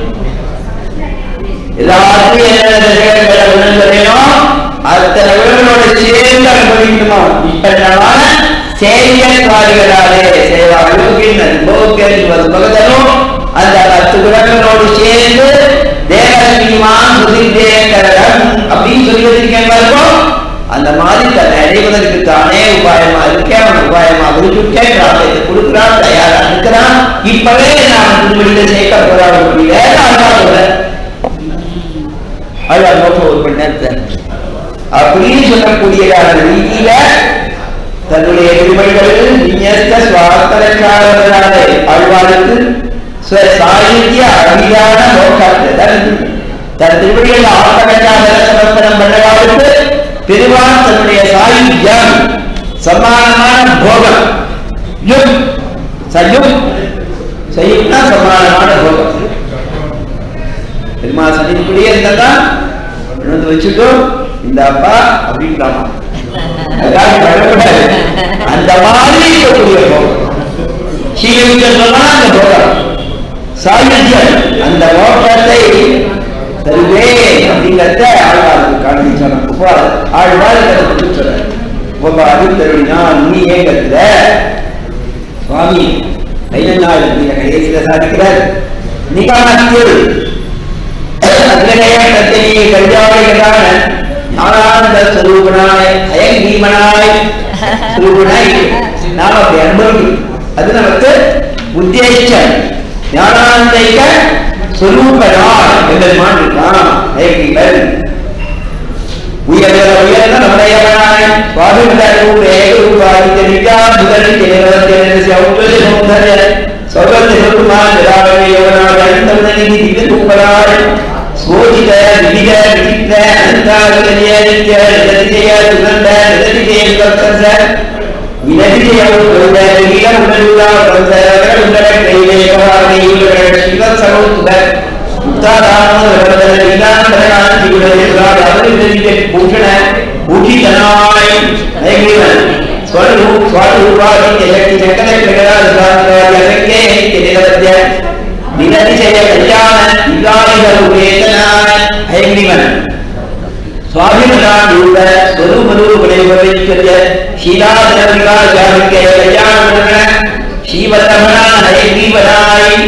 எல்லாத்தையும் என்னென்ன தசைகளை உணர்ந்ததையும் அத்தனை உணர்வோட சேர்ந்து அனுபவிக்கணுமா இப்படினால செயற்காரிகளாலே சேவாயோகின் போக்கன் பகதனும் அந்த பத்து குணங்களோடு சேர்ந்து தேவரீமான் சுதிதேகரன் அப்படின்னு சொல்லி வச்சிருக்கேன் பாருங்க அந்த மாதிரி தன்னை அடைவதற்கு தானே உபாயமா இருக்கேன் அவன் உபாயமா விருச்சுட்டேன் ராமத்தை கொடுக்கிறான் தயாரா இருக்கிறான் இப்பவே நான் திருமணியில சேர்க்க போறான் வேற அழகா சொல்றேன் அழகா நோக்கம் ஒரு மணி நேரத்தை அப்படின்னு சொல்லக்கூடியதான ரீதியில தன்னுடைய திருமணிகளில் விஞ்ஞஸ்த சுவார்த்தனக்காரர்களான ஆழ்வாருக்கு ஸ்வ- சாகித்ய அழியாத நோக்கத்தை தன் தன் திருமணிகள் ஆழ்வதற்காக சமர்ப்பணம் பண்ணவாருக்கு பெருமான் தன்னுடைய சாயுஜ்யம் சமானமான போகம் யுக் சயுக் சயுக்னா சமானமான போகம் பெருமா சன்னிதிக்குள்ளேயே இருந்தா உணர்ந்து வச்சுட்டோம் இந்த அப்பா அப்படின்லாமா அதுக்காக பயப்படாது. அந்த மாதிரி இருக்கக்கூடிய போகம் ஸ்ரீவிஜயம் சொன்னா அந்த போகம் சாயுஜ்யம் அந்த மோட்டத்தை தருவே அப்படிங்கிறத ஆழ்வாருக்கு காண்பிச்சான உபாத ஆழ்வார் கருத்து சொல்ற உபாது தருவினா நீ ஏன் கருத்துற சுவாமி ஐநநாள் கடைசியில சாதிக்கிறார் நிகாமத்தில் அக்னேயத்தை கல்யாணிகளான ஞானானந்த ஸ்வரூபனாய் அயங்கீமனாய் ஸ்வரூபனாய் நாம் அப்படி அனுபவிக்கும் அது நமக்கு உத்தேசம் ஞானானந்தைக்க ஸ்வரூபனாய் எம்பெருமான் இருக்கான் அயங்கீமன் உயர்ந்த உயர்ந்த நம்முடையவனாய் சுவாமிமதரூப ஏகரூபாதி தெரிவிக்கா முதல் தினவரத்திலிருந்து சௌந்தரிய சௌந்தரிய சௌகத்திய பெருமான் விராடனை யோகனாக அழுந்தவனின் திவ்ய தூப்பராய் ஸ்வோதித விவித விசித்த அனந்தாரிய நித்ய நிததிஜய சுகந்த நிததிஜய கர்த்தச வினதிஜய உருந்த நீல உணர்வுலா கர்த்தர உண்டர கைலே கவாரை உலக சிவ சமத்துவ பூஷண பூஷிதனாய் நயங்கிவன் ஸ்வரூப் ஸ்வரூபாதி சக்தி சக்கர கிரகராஜே நிலவத்திய நிலதிசய கல்யாண விகாரிகளுபேதனாய் அயங்கிவன் சுவாமிமதான் ரூப ஸ்வரூபரூபடைவதற்குரிய ஷீலாதன விகாரிகளுக்கு கல்யாண ஸ்ரீவத்தமனான அயங்கிவனாய்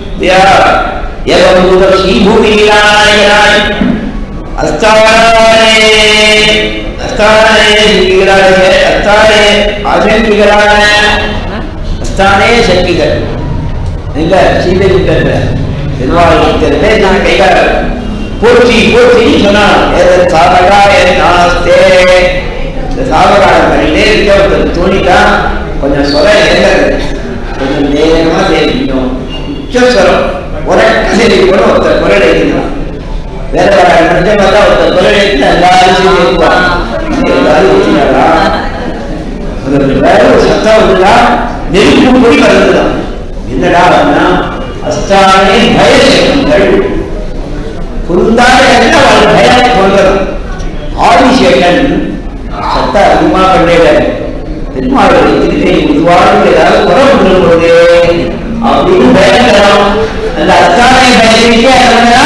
एवं भूत श्रीभूमि लीलानायकनाय अस्ताने अस्ताने श्रीगिराय अस्ताने आशंकिगराय अस्ताने शंकिगर எங்க சீதைகிட்ட நிர்வாகத்திலே நான் கைகார போற்றி போற்றி சொன்னான் ஏதன் சாதகாய நாஸ்தே இந்த சாதகார பண்ணிட்டே இருக்க ஒருத்தர் தோணிட்டான் கொஞ்சம் சொல்ல இறங்கிறது கொஞ்சம் நேரமா தெரியும் உச்சஸ்வரம் உனக்கு சரி கூட ஒருத்தர் குரல் எழுதினான் வேற வேற மனுஷன் பார்த்தா ஒருத்தர் குரல் எழுதி எல்லாரும் சரி எழுதுவான் எல்லாரும் எழுதினாரா அதற்கு வேற ஒரு சத்தம் வந்துடா நெருப்பு பொடி கலந்துதான் என்னடா அப்படின்னா அஸ்தானே பயசக்திகள் குந்தாட என்ன அவள் பயம் கொள்கிறது ஆதிசேகன் சத்த அதிகமா பண்ணல பெருமாளுடைய திருக்கை உருவாக ஏதாவது குறை பண்ணும்போது அப்படின்னு பயங்கரம் அந்த அஸ்தானை பயந்துட்டே இருந்தா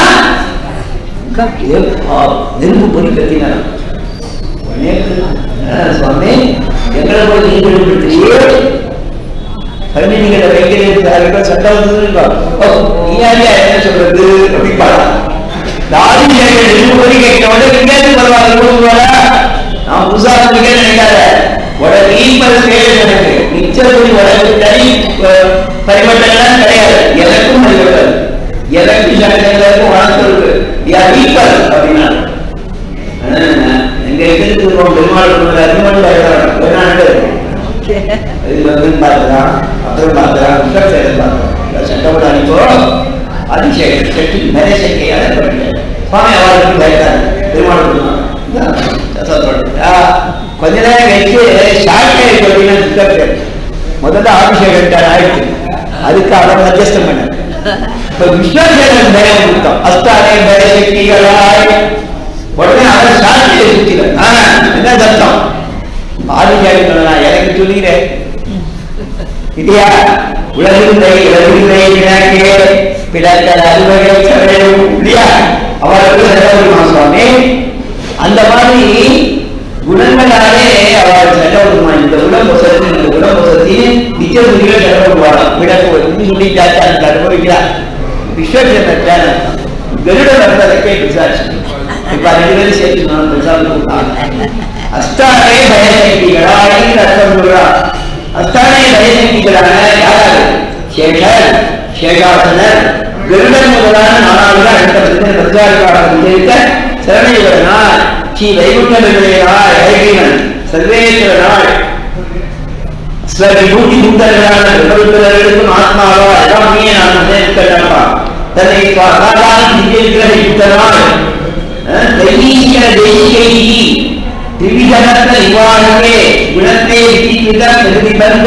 நெருப்பு பொறி கத்தினார் உடனே சுவாமி எங்களை போய் நீங்க விடுபடுத்தியே கண்ணினிகளை வைக்கிறேன் சட்டம் வந்து நீ யாரியா என்ன சொல்றது அப்படிப்பா தாடி நெருப்பு பொறி கேட்கிறவங்க இங்கேருந்து வருவாங்க கொடுக்குவாங்க நான் புதுசா இருக்கேன்னு நினைக்காத உடனே ஈப்பர் ஸ்டேஜ் எனக்கு மிச்சப்படி உடம்பு தனி பரிமட்டம்லாம் கிடையாது எனக்கும் பரிமட்டம் எனக்கு சட்டங்களுக்கு வளர்த்து இருக்கு யார் ஈப்பர் அப்படின்னா எங்க எதிர்த்து பெருமாள் அதிகமாக வெளிநாட்டு இது வந்து பார்க்கலாம் அப்புறம் பார்க்கலாம் உத்தரசேதம் பார்க்கலாம் சட்டப்பட அனுப்போ அதிசயம் சக்தி நிறைய சக்தியாக பண்ணிட்டேன் சுவாமி அவருக்கு பயத்தாங்க பெருமாள் கொஞ்ச நேரம் கழிச்சு ஷார்ட் சொல்லி முதல்ல அபிஷேகம் ஆயிடுச்சு அதுக்கு அவன் மத்தியஸ்தம் பண்ண இப்ப விஸ்வசேனன் பயம் கொடுத்தான் அஸ்தானே பய சக்திகளாய் உடனே அவன் சாட்சியை சுத்தினான் சொல்லுகிறேன் இல்லையா உலகில்லை உலகில்லை விளக்கே பிளக்கல் அறுவகை சமையலும் இல்லையா அவருக்கு செலவழிமா சுவாமி அந்த மாதிரி குணங்களாலே அவர் செலவழிமா இந்த உலக வசதி இந்த உலக வசதி நிச்சய துணிகளை செலவழிவாங்க விளக்கு இன்னும் சொல்லிட்டாச்சு அந்த அனுபவிக்கிறார் விஸ்வஜனத்தான் கருட வர்த்ததற்கே பிசாச்சு இப்ப ரெண்டு பேரும் சேர்த்து நான் பிசாசு அஸ்தானே பயசக்திகளா ஐந்து அர்த்தம் சொல்றான் அஸ்தானே பயசக்திகளான யாராரு சேஷர் சேஷாசனர் கருடன் முதலான நானாவது அடுத்த பிரச்சாரக்காரர்கள் இருக்க சரணையுடனார் ஸ்ரீ வைகுண்ட நிலையனார் ஐகீனன் சர்வேஸ்வரனாள் ஸ்வவிபூதி புத்தர்களான பிரபுத்தர்களுக்கும் ஆத்மாவா எல்லாம் நீயே நான் சேர்க்கட்டப்பா தன்னை சாதாரண திவ்ய விக்கிரக யுக்தனாள் தைவீக தேசிகை திரிவிதனத்த நிவாரணே குணத்தே விதிக்கிருத பிரதிபந்த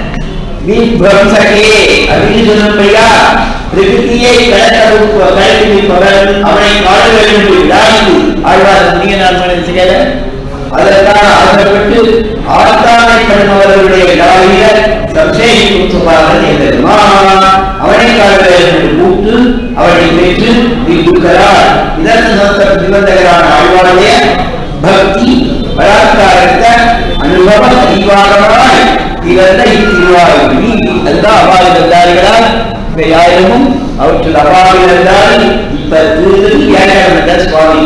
வித்வம்சகே அப்படின்னு சொல்லும்படியா பிரகிருதியை கலக்க கலக்கிப்பவன் அவனை காண வேண்டும் என்று விடாது ஆழ்வார் நீங்க நான் செய்யல அதற்காக ஆசைப்பட்டு ஆத்தானை பண்ணுபவர்களுடைய விழாவில சம்சேகிக்கும் சுபாவன் எதிர்மா அவனை காண வேண்டும் என்று கூப்பிட்டு அவனை பெற்று விடுக்கிறார் இதற்கு சமஸ்த நிபந்தகரான ஆழ்வாருடைய பக்தி பலாத்காரத்தை அனுபவ தீவாரமாய் திகழ்ந்த இத்திருவாரூரி அதுதான் அபாவி வந்தார்களால் இப்ப யாரும் அவற்றில் அபாவி இருந்தால் இப்ப திருத்தல் வியாக்கியானம் சுவாமி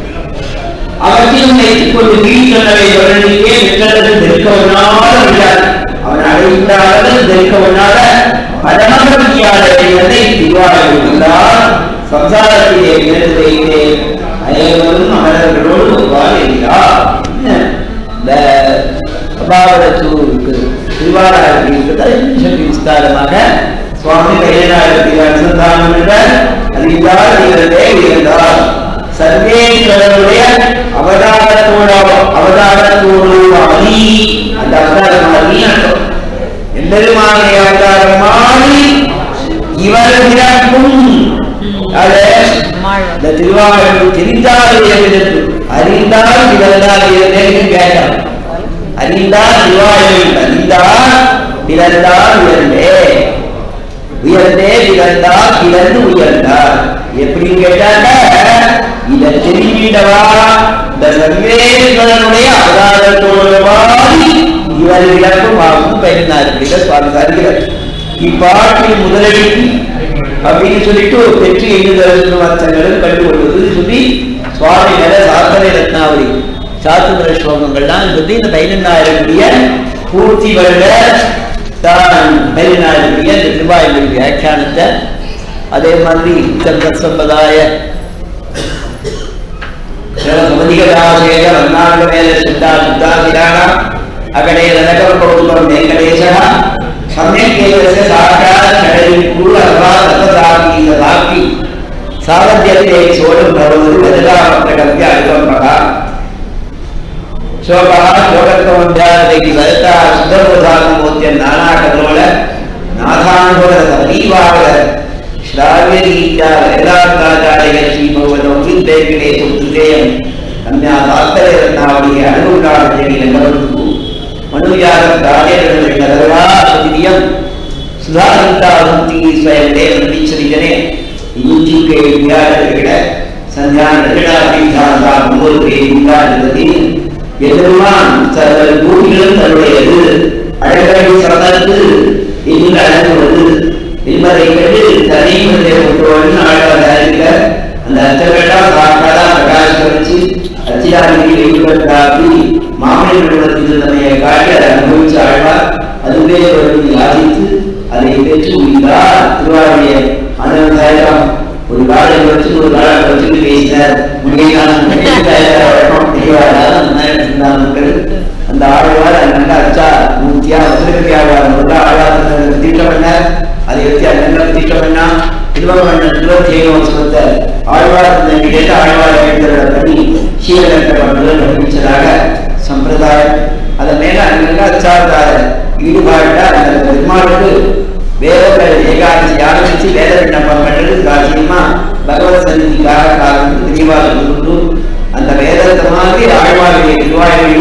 அவற்றிலும் வைத்துக் கொண்டு வீழ்த்தனவை வருடனுக்கே வெற்றதற்கு தெற்க ஒண்ணாத விழார் அவன் அடைந்தாத தெற்க ஒண்ணாத பரமபக்தியாளரை திருவாரூர் இருந்தார் சம்சாரத்திலே விழுந்து வைத்தேன் அனைவரும் அமரர்களோடு ஒருவாறு இருக்கிறார் இந்த அபாவரத்தூருக்கு திருவாராயணம் இருக்கிறது சற்று விஸ்தாரமாக சுவாமி கையனாயிரத்தில் அனுசந்தானம் என்ற அறிந்தார் இவரே இருந்தார் சர்வேஸ்வரனுடைய அவதாரத்தோட அவதாரத்தோடு மாறி அந்த அவதாரம் மாறி அர்த்தம் எம்பெருமானுடைய அவதாரம் மாறி இவர் பிறக்கும் அது இந்த திருவாரூர் தெரிந்தால் எதிர்த்து அறிந்தால் பிறந்தால் இருந்தேன்னு கேட்டான் அறிந்தால் திருவாரூர் அறிந்தால் பிறந்தால் உயர்ந்தே உயர்ந்தே பிறந்தால் பிறந்து உயர்ந்தார் எப்படின்னு கேட்டாங்க இதை தெரிவிடவா இந்த சர்வேஸ்வரனுடைய அவதாரத்தோடு மாறி இவர் இழப்பும் ஆகும் பெயர்ந்தார் அப்படிங்கிற சுவாமி சாரிகிறார் இப்பாட்டில் முதலடிக்கு அப்படின்னு சொல்லிட்டு பெற்று எண்ணுதல் அர்த்தங்களும் கண்டுகொள்வது சொல்லி சுவாமி மேல சாத்தனை ரத்னாவளி சாத்துந்திர ஸ்லோகங்கள்லாம் சொல்லி இந்த பதினெண்ணாயிரமுடைய பூர்த்தி வருட தான் பதினெண்ணாயிரமுடைய இந்த திருவாயுடைய வியாக்கியானத்தை அதே மாதிரி சந்திர சம்பதாய ಸಮಧಿಗದಾಶೇಷ ರನ್ನಾಂಗ ಮೇಲೆ ಶುದ್ಧ ಶುದ್ಧ ಕಿರಾಣ ಅಕಡೆ ರಣಕಲ್ಪೌತಂ ವೆಂಕಟೇಶ ಸಮ್ಯಕ್ಕೇತಸ್ಯ ಸಾಕ್ಷಾತ್ ಷಡರಿಪೂರ ಅಥವಾ ರಥಸಾಕಿ ಸಾಕಿ ಸಾವಧ್ಯತೆ ಸೋಡಂ ಭವದು ಗಜಗಾಮತ್ರಗಮ್ಯ ಅನುಕಂಪಕ ಶೋಕಃ ಶೋಕತ್ವಮಧ್ಯಾಯದಲ್ಲಿ ಸರಿತ ಶುದ್ಧಪ್ರಸಾದಮೂರ್ತಿಯ ನಾನಾಟಗಳೊಳ ನಾಥಾನುಭವದ ಸಮೀವಾಗದ ಶ್ರಾವ್ಯರೀತ್ಯ ವೇದಾಂತಾಚಾರ್ಯ ಶ್ರೀ ಭಗವತೋ ವಿದ್ಯೇಕಡೆ ಸುತ್ತೇಯಂ ಕನ್ಯಾ ತಾತ್ಪರ್ಯ ರತ್ನಾವಳಿಗೆ ಅನುಗುಣಾದೇವಿ ನಗರದ್ದು ಮನುಜಾತ ಕಾರ್ಯಗಳಲ್ಲಿ ನಗರವಾ ಸುದಿಯಂ ಸುಧಾರಂತಾವಂತಿ ಸ್ವಯಂ ದೇವ ನಿಚ್ಚರಿಜನೆ ಇಂಚಿಕೆ ವಿಹಾರಗಳ ಸಂಧ್ಯಾನ ரகடாபீதாந்த ஒவ்வொரு பேரில் எதிர்மான் சர்வ பூமிகளும் தன்னுடையது அழகடி சமர்ந்து இன்னும் அழகுவது என்பதை கண்டு தனிமனித கொண்டோடு ஆழ்வார் அறிவிக்க அந்த அச்சமெல்லாம் சாக்காடா பிரகாசம் வச்சு அச்சிராமிக்கு வெயிலுடன் காப்பி மாமலை நிறுவனத்தில் நம்மை காட்டி அதை அனுபவிச்சு ஆழ்வார் அதுவே வருவதை யாதித்து அதை பெற்று உயிரார் திருவாரூரிய அனந்தாயிரம் ஒரு காலம் வச்சு ஒரு காலம் வச்சுட்டு பேசினார் முடியாத அந்த ஆழ்வார் நல்ல அச்சா மூர்த்தியா வசதி ஆழ்வார் ஆழ்வார் தீட்டம் பண்ண அதை வச்சு அண்ணன் தீட்டம் பண்ணா திருவண்ண இருபத்தி ஏழு வருஷத்தை ஆழ்வார் கேட்டு ஆழ்வார் எழுதுற பண்ணி சீரகட்டப்பட்டு நம்பிச்சதாக சம்பிரதாயம் அதன் மேல அண்ணன் அச்சாவதார ஈடுபாட்டா அந்த பெருமாளுக்கு வேதங்கள் ஏகாதசி ஆரம்பிச்சு வேத விண்ணப்பம் பண்றது காசியமா பகவத் சந்நிதிக்காக காலம் தெளிவாக கொண்டு அந்த வேதத்தை மாதிரி ஆழ்வாருடைய திருவாயுவையும்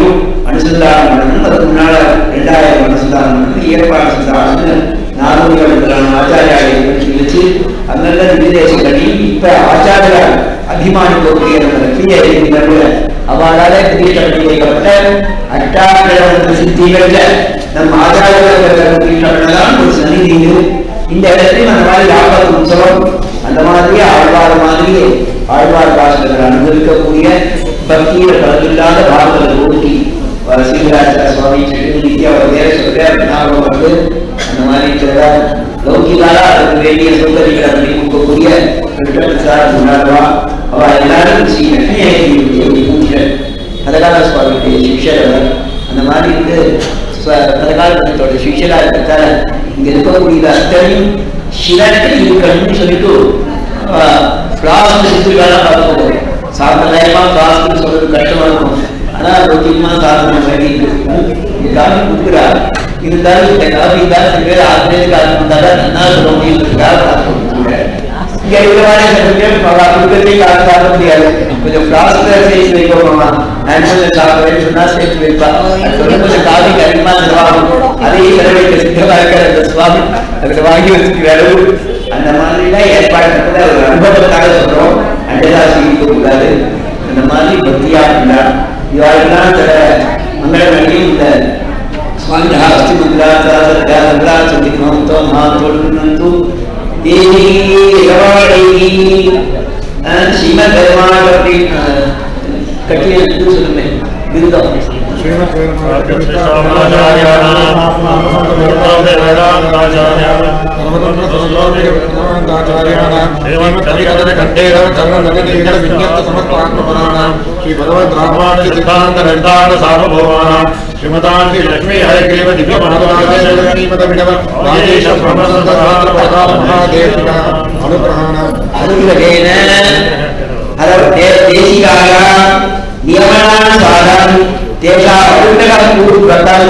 அனுசந்தானம் பண்ணணும் அதுக்கு முன்னால ரெண்டாயிரம் அனுசந்தானம் பண்ணணும் ஏற்பாடு செஞ்சாங்கன்னு நானூறு ஆச்சாரியாலயம் வச்சு அந்தந்த விதேசங்களையும் இப்ப ஆச்சாரிய அபிமானிக்கக்கூடிய நம்ம கீழே அவளால பிரதிஷ்டப்பட்ட அட்டாட்கள சித்திகள்ல நம்ம ஆச்சாரியர்கள் பிரதிஷ்டப்பட்டதான் ஒரு சன்னிதி இது. இந்த இடத்துல அந்த மாதிரி யாபக உற்சவம் அந்த மாதிரி ஆழ்வார் மாதிரி ஆழ்வார் பாஷர்கள் அனுபவிக்கக்கூடிய பக்தியில் கலந்தில்லாத பாரத ஓட்டி சீனிவாச சுவாமி நித்யா வேற சொல்ற ஞாபகம் வந்து அந்த மாதிரி சொல்றார் லௌகிகால அதுக்கு வேண்டிய சௌகரியங்களை பண்ணி கொடுக்கக்கூடிய பிரசாத் உணர்வா அவ எல்லாரும் ஸ்ரீ லட்சுமி பூஜன் பதகால சுவாமியுடைய சிக்ஷர் அவர் அந்த மாதிரி வந்து பதகாலத்தோட சிக்ஷரா இருக்கிறதால இங்க இருக்கக்கூடிய அத்தனையும் சிலர்கள் இருக்கணும்னு சொல்லிட்டு ஃபிளாஸ்க் சித்திரகாலாம் பார்த்துக்கோங்க சாப்பிடலாமா ஃபிளாஸ்க்னு சொல்றது கஷ்டமா இருக்கும் ஆனா லௌகிகமா சாப்பிட வேண்டி இருக்கு காஃபி கொடுக்குறா இருந்தாலும் இந்த காஃபி தான் சில பேர் ஆசிரியர் காஃபி வந்தாதான் நல்லா சொல்ல முடியும் இங்க இருக்கிறவாறு சில பேர் குடுக்கத்தை காசு சாப்பிட முடியாது கொஞ்சம் ஃபிளாஸ்க்ல சேர்த்து வைக்கோமா நான் கொஞ்சம் சாப்பிடுவேன்னு சொன்னா சேர்த்து வைப்பா அது சொல்ல கொஞ்சம் காஃபி அதிகமா செலவாகும் அதையும் செலவழிக்க சித்தமா இருக்கிற அந்த சுவாமி அதுல வாங்கி வச்சுக்கிற அளவு அந்த மாதிரிலாம் ஏற்பாடு பண்ணது ஒரு அனுபவத்தாக சொல்றோம் அண்டதா செய்ய கூடாது அந்த மாதிரி பக்தியா இருந்தா இவாளெல்லாம் சில மங்களங்களையும் இந்த स्वामिनः अस्ति मङ्गलाचार्या मङ्गलाचन्दिकमन्तो महातोडुनन्तु देवी रवाणैः श्रीमद् कटिय சொல்லுமே விருதம் ஸ்ரீமத் श्रीमतांति लक्ष्मी हरिग्रीव दिव्य अनुग्रहेण हरव देशिकाय नियमनानुसारं तेषाम् अनुग्रहपूर्वकं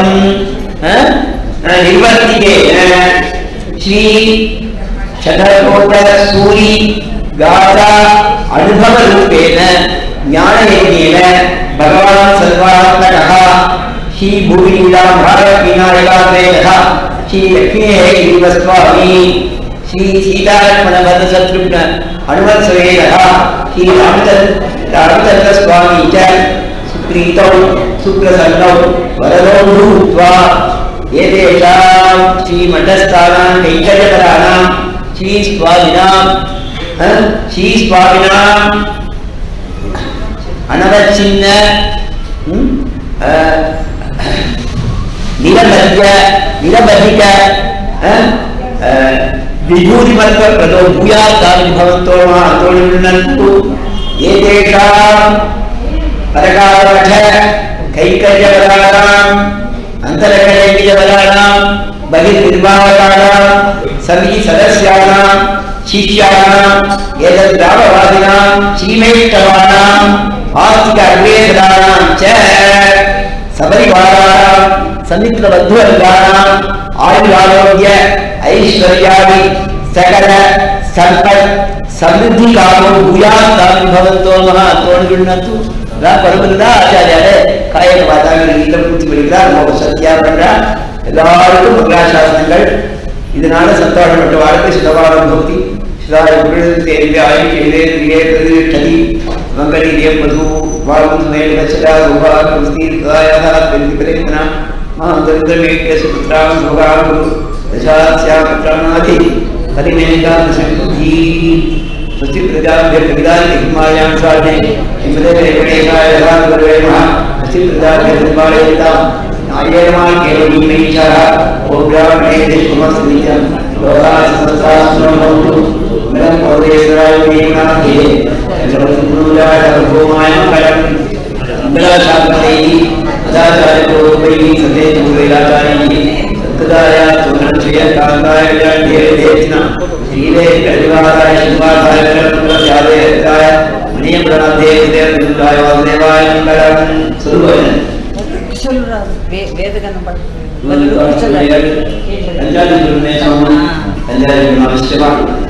निर्वर्तिकेन श्री शतकोट सूरि गाथा अनुभवरूपेण ज्ञानयज्ञेन भगवान् सर्वात्मकः श्री भूमिलीला भारतविनायकाग्रेयः श्री लक्ष्मीः गिरिवस्वामी श्री सीतालक्ष्मण भद्र शत्रुघ्न हनुमत सवेदः श्री रामचंद्र रामचंद्र स्वामी च सुप्रीतौ सुप्रसन्नौ वरदौ भूत्वा एतेषां श्रीमठस्थानां कैङ्कर्यकराणां श्रीस्वामिनां अ, श्रीस्वामिनां अनवच्छिन्न ம், अ, निरबध्य निरबधिक अ, अ, विभूतिमत्वप्रदो भूयात्तानि भवन्तो महान्तो निवृण्णन्तु एतेषां परकालमठ कैकर्यवराणाम् अन्तरकलैकर्यवराणां बहिर्निर्वाहकाणां सभी सदस्यानां शिष्याणां एतद्रामवादिनां श्रीमैष्टवानाम् आस्तिक अग्रेसराणां च सपरिवाराणां समित्रबद्धवर्गाणाम् आयुरारोग्य ऐश्वर्यादि सकल सम्पत् समृद्धि कामो भूयात् तानि भवन्तो महातो गृह्णन्तु நான் பரமதுதான் ஆச்சாரியாரு காயக பார்த்தாங்க இல்லம் பூர்த்தி பண்ணிக்கிறார் ரொம்ப சத்தியா பண்றார் எல்லாருக்கும் மங்களாசாசனங்கள் இதனால சந்தோஷப்பட்ட வாழ்க்கை சிதவாரம் பக்தி சிதாரி ஆயுஷேதே மங்களீரிய மது வாழ்வு மேல் வச்சதா ரூபா குஸ்தி காயா பெருதி பிரேமனா மாந்தந்தமேக்கிய சுத்ராம் சுகாம் தசாஸ்யா புத்திரானாதி परिमेका संकुधी स्वस्ति प्रजाभ्य प्रजाति हिमायां स्वाधे हिमदे वेणेकाय लगा गुरुवे महा स्वस्ति प्रजाभ्य निर्माणयता नायेमा केवलीमैषः ओ ब्राह्मणे देशमस्मितं लोका समस्ता सुनोतु मिलं पौरेश्वराय वीणाखे जगद्गुरुराय भूमायं कलम् मङ्गलाशास्त्रैः सदाचार्यपूर्वैः सतेज पूर्वैराचार्यैः सत्कदाय सुनश्रिय कान्ताय विराट्येतेन शीले कलिवाराय शिवासाय कर्मस्यादेताय मणियप्रणादे देवदुर्गाय वासुदेवाय मङ्गलम् सुरुवन् சொல்றாரு வே- வேதகனம்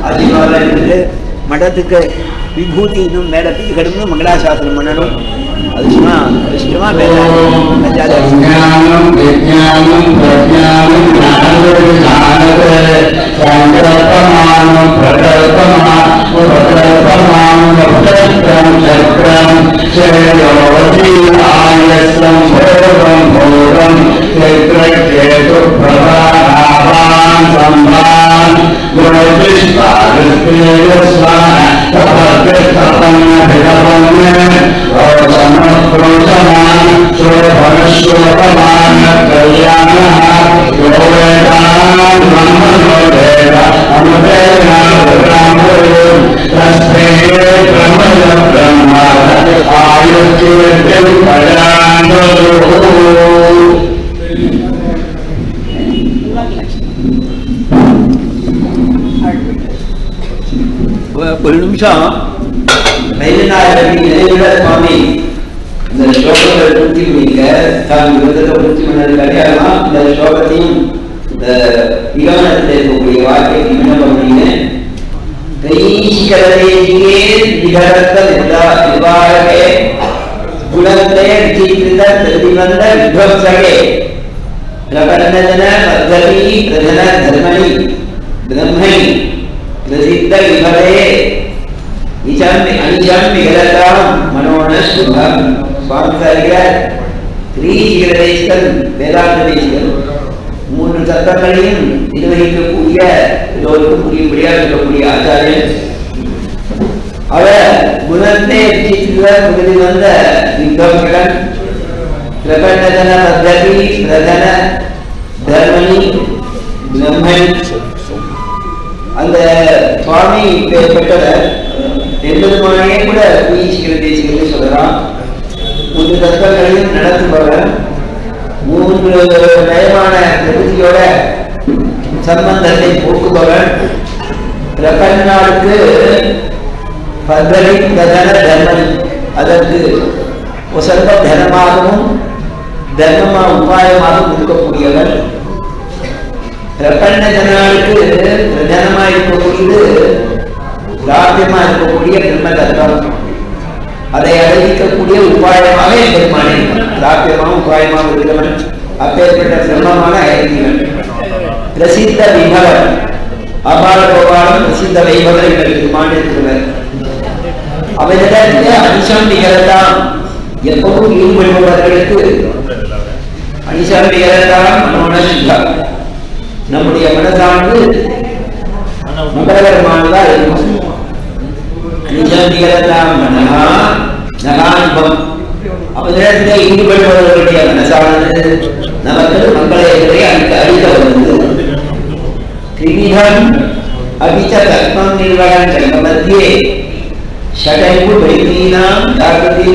மடத்துக்கு விபூதி இன்னும் மேல பிடிக்கணும்னு மங்களாசாசனம் பண்ணணும் அது சும்மா அது சும்மா பேசாது பஞ்சாதி ज्ञानं विज्ञानं प्रज्ञानं ज्ञानविज्ञानवे सङ्कल्पमानं प्रकल्पमानं प्रकल्पमानं प्रकल्पं चक्रं श्रेयोवती आयस्सं भोगं भोगं चक्रकेतु प्रभावान् सम्भान् गुणविष्टाविष्टेयस्वान् तपतिस्तपन्नभिलपन्ने समप्रोचमान् शोभनश्लोकमान् कल्याणः यो वेदान् ब्रह्मणो वेद अमुदेनामृतामृतम् तस्मै ब्रह्मज ब्रह्म आयुर्कीर्तिं प्रजान्तु ஒரு நிமிஷம் மைலநாயகி நினைவுல சுவாமி இந்த ஸ்லோகத்தை பூர்த்தி பண்ணிக்க தான் விருதத்தை பூர்த்தி பண்ணதுக்காக அதெல்லாம் இந்த ஸ்லோகத்தையும் இந்த விகவனத்தில் இருக்கக்கூடிய வாக்கியத்தை என்ன பண்ணீங்க கைஷ்கரதேசியே விகரத்த நிதா நிவாரகே குணந்தே விசித்திர பிரதிபந்த வித்வம்சகே பிரபந்தன பத்தவி பிரதன தர்மணி பிரம்மணி பிரசித்த விபதே நிஜம் அனிஜம் விகலதாம் மனோன சுபம் சுவாமிசாரிய ஸ்ரீசீகரதேசன் வேதாந்த தேசிகன் மூன்று சத்தங்களையும் நிர்வகிக்கக்கூடிய எல்லோருக்கும் புரியும்படியாக இருக்கக்கூடிய ஆச்சாரியன் அவர் குணத்தை விசித்திர பகுதி வந்த வித்வம்சகன் பிரபந்தன பத்தவி பிரதன தர்மணி பிரம்மன் அந்த சுவாமி பெற்றவர் எம்பெருமானே கூட உயிர்ச்சிக்கிற தேசிகளை சொல்லலாம் மூன்று தத்துவங்களையும் நடத்துபவர் மூன்று நயமான பிரபுதியோட சம்பந்தத்தை போக்குபவர் பிரபன்னாளுக்கு பதவி பிரதன தர்மன் அதற்கு உசந்த தனமாகவும் தர்மமா உபாயமாக கொடுக்கக்கூடியவர் பிரபன்ன ஜனாளுக்கு பிரதானமா இருக்கக்கூடியது ராஜ்யமா இருக்கக்கூடிய பிரம்ம தத்துவம் அதை அடைவிக்கக்கூடிய உபாயமாக பெருமானே ராஜ்யமாக உபாயமாக இருக்கிறவன் அப்பேற்பட்ட பிரம்மமான ஐக்கியவன் பிரசித்த விபவன் அபார கோபாலம் பிரசித்த வைபவர் எங்களுக்கு மாண்டிருக்கிறவர் அவரிடத்திலே அனிஷம் நிகழத்தான் எப்பவும் ஈடுபடுபவர்களுக்கு அனிஷம் நிகழத்தான் மனோன சுத்தம் நம்முடைய மனதானது மங்களகரமானதா இருக்கும் நிஜந்திகரதாம் மனஹா நகானுபம் அவரிடத்திலே ஈடுபடுபவர்களுடைய மனசானது நமக்கு மங்களங்களை அளிக்க அளிக்க வந்தது त्रिविधम् अपि च तत्त्वं निर्वहन् जगमध्ये षडैव वैदीनां जागृति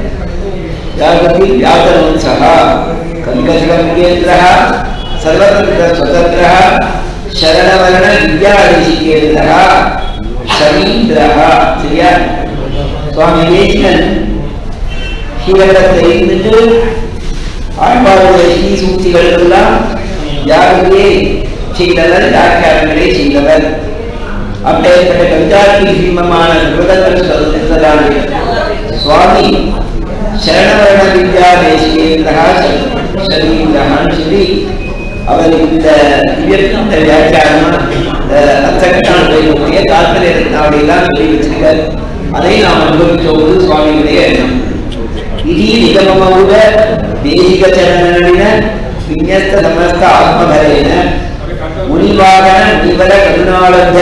जागृति व्याकरणोत्सः कनकजगमुखेन्द्रः सर्वत्र स्वतन्त्रः शरणवर्ण विद्यादेशिकेन्द्रः शरीन्द्रः சரியா சுவாமி தேசிகன் ஸ்ரீரங்கத்தை இருந்துட்டு ஆழ்வாருடைய ஸ்ரீ சூழ்ச்சிகள் எல்லாம் யாருமே செய்தவர் வியாக்கியானங்களை செய்தவர் அப்பேற்பட்ட கவிதார்த்தி சீமமான விரதங்கள் சொல்லுகிறார் சுவாமி சரணவரண வித்யா தேசியேந்திரா சரீந்திரகான்னு சொல்லி அவர் இந்த திவ்யத்த வியாக்கியானம் இந்த அர்த்தகட்டான போயக்கூடிய தாத்பரிய ரத்னாவளியெல்லாம் சொல்லி வச்சிருக்கார் அதை நாம் அனுபவிச்சோடு சுவாமியுடைய எண்ணம் ಇಡೀ ನಿಗಮಮೌಡ ದೇಹಿಕ ಚರಣಗಳಿನ ವಿನ್ಯಸ್ತ ಸಮಸ್ತ ಆತ್ಮಭರೇನ ಮುನಿವಾಗನ ಮುನಿವರ ಕರುಣಾಳಬ್ಧ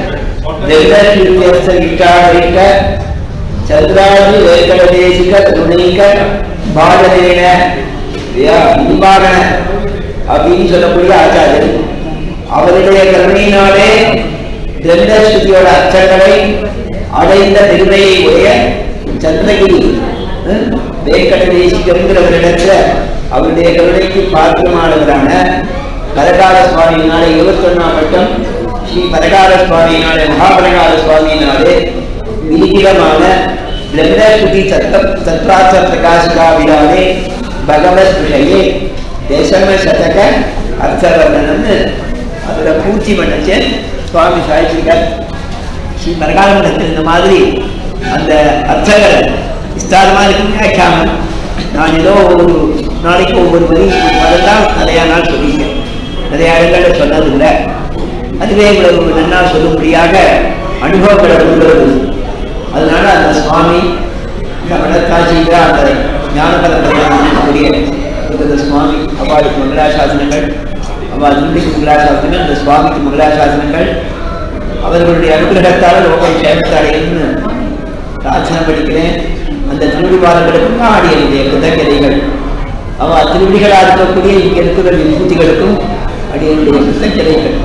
ದೈವಶೂನ್ಯಸ್ಥ ಇಷ್ಟಾಡೈಕ ಚಂದ್ರಾದಿ ವೇಂಕಟದೇಶಿಕ ಕರುಣೈಕ பாடலேன முன்பாகன அப்படின்னு சொல்லக்கூடிய ஆச்சாரியர் அவருடைய கருணையினாலே கிரந்தஸ்ருதியோட அச்சங்களை அடைந்த பெருமையை உடைய சந்திரகிரி ஹம், வேங்கடதேசிகங்கிறவரிடத்துல அவருடைய கருணைக்கு பாத்திரமானவரான பரகால சுவாமியினால இருபத்தொன்னாம் வட்டம் ஸ்ரீ பரகால சுவாமியினாலே மகாபரகால சுவாமியினாலே விதிகிதமான பிரம்மஸ்ருதி சத்த சத்ராச்ச பிரகாசிகாவினாலே பகவத் விஷயே தசம சதக அர்த்தவர்ணனம்னு அதுல பூர்த்தி பண்ணச்சு சுவாமி சாய்ச்சிருக்கார் ஸ்ரீ பரகாலமடத்தில் இந்த மாதிரி அந்த அர்த்தங்கள் விஸ்தாரமாக இருக்குங்க வியாக்கியானம் நான் ஏதோ ஒரு நாளைக்கு ஒவ்வொரு வரி அதெல்லாம் நிறையா நாள் சொல்லியிருக்கேன் நிறைய இடங்கள்ல சொன்னதில்லை அதுவே இவ்வளவு நன்னா சொல்லும்படியாக அனுபவங்களை உள்ளது அதனால அந்த சுவாமி இந்த வடக்காட்சியில் அந்த ஞானகலக்கூடிய இந்த சுவாமி அவ்வாளுக்கு மங்களாசாசனங்கள் அவ்வாறு துண்டிக்கு மங்களாசாசனங்கள் இந்த சுவாமிக்கு மங்களாசாசனங்கள் அவர்களுடைய அனுகிரகத்தால் லோகம் சேர்த்தாடையன்னு பிரார்த்தனை படிக்கிறேன் அந்த திருவிழிவாளர்களுக்கும் ஆடிய என்னுடைய கிருதகதைகள் அவ திருவிழிகளாக இருக்கக்கூடிய இங்கே இருக்கிற விபூதிகளுக்கும் அடியனுடைய கிருதகதைகள்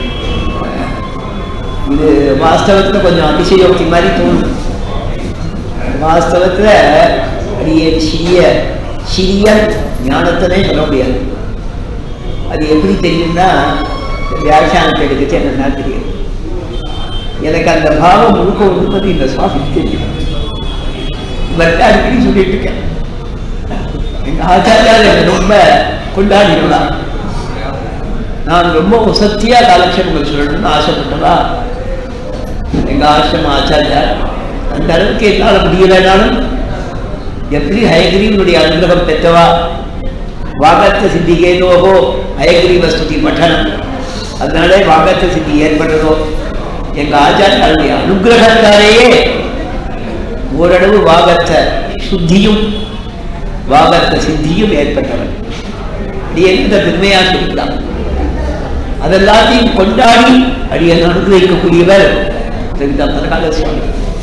இது வாஸ்தவத்துல கொஞ்சம் அதிசயோக்தி மாதிரி தோணும் வாஸ்தவத்துல அடிய சிறிய சிறிய ஞானத்தினே சொல்ல முடியாது அது எப்படி தெரியும்னா வியாக்கியானத்தை எடுத்துச்சு என்ன தெரியும் எனக்கு அந்த பாவம் முழுக்க முழுப்பது இந்த சுவாமி தெரியும் இவர்கிட்ட அடிக்கடி சொல்லிட்டு இருக்கேன் எங்க ஆச்சாரியார் என்னை ரொம்ப கொண்டாடிடலாம் நான் ரொம்ப உசத்தியா காலட்சேபங்கள் சொல்லணும்னு ஆசைப்பட்டவா எங்க ஆசிரம ஆச்சாரியார் அந்த அளவுக்கு என்னால் முடியலைனாலும் எப்படி ஹயகிரீவனுடைய அனுகிரகம் பெற்றவா வாகத்த சித்திகேதோகோ ஹயகிரீவ ஸ்துதி பட்டனம் அதனாலே வாகத்த சித்தி ஏற்பட்டதோ எங்க ஆச்சாரியாருடைய அனுகிரகத்தாலேயே ஓரளவு வாகத்த சுத்தியும் வாகத்த சித்தியும் ஏற்பட்டவன் அடியன் இந்த பெருமையா சொல்லிக்கலாம் அதெல்லாத்தையும் கொண்டாடி அடியன் அனுகிரகிக்கக்கூடியவர் பரகால சுவாமி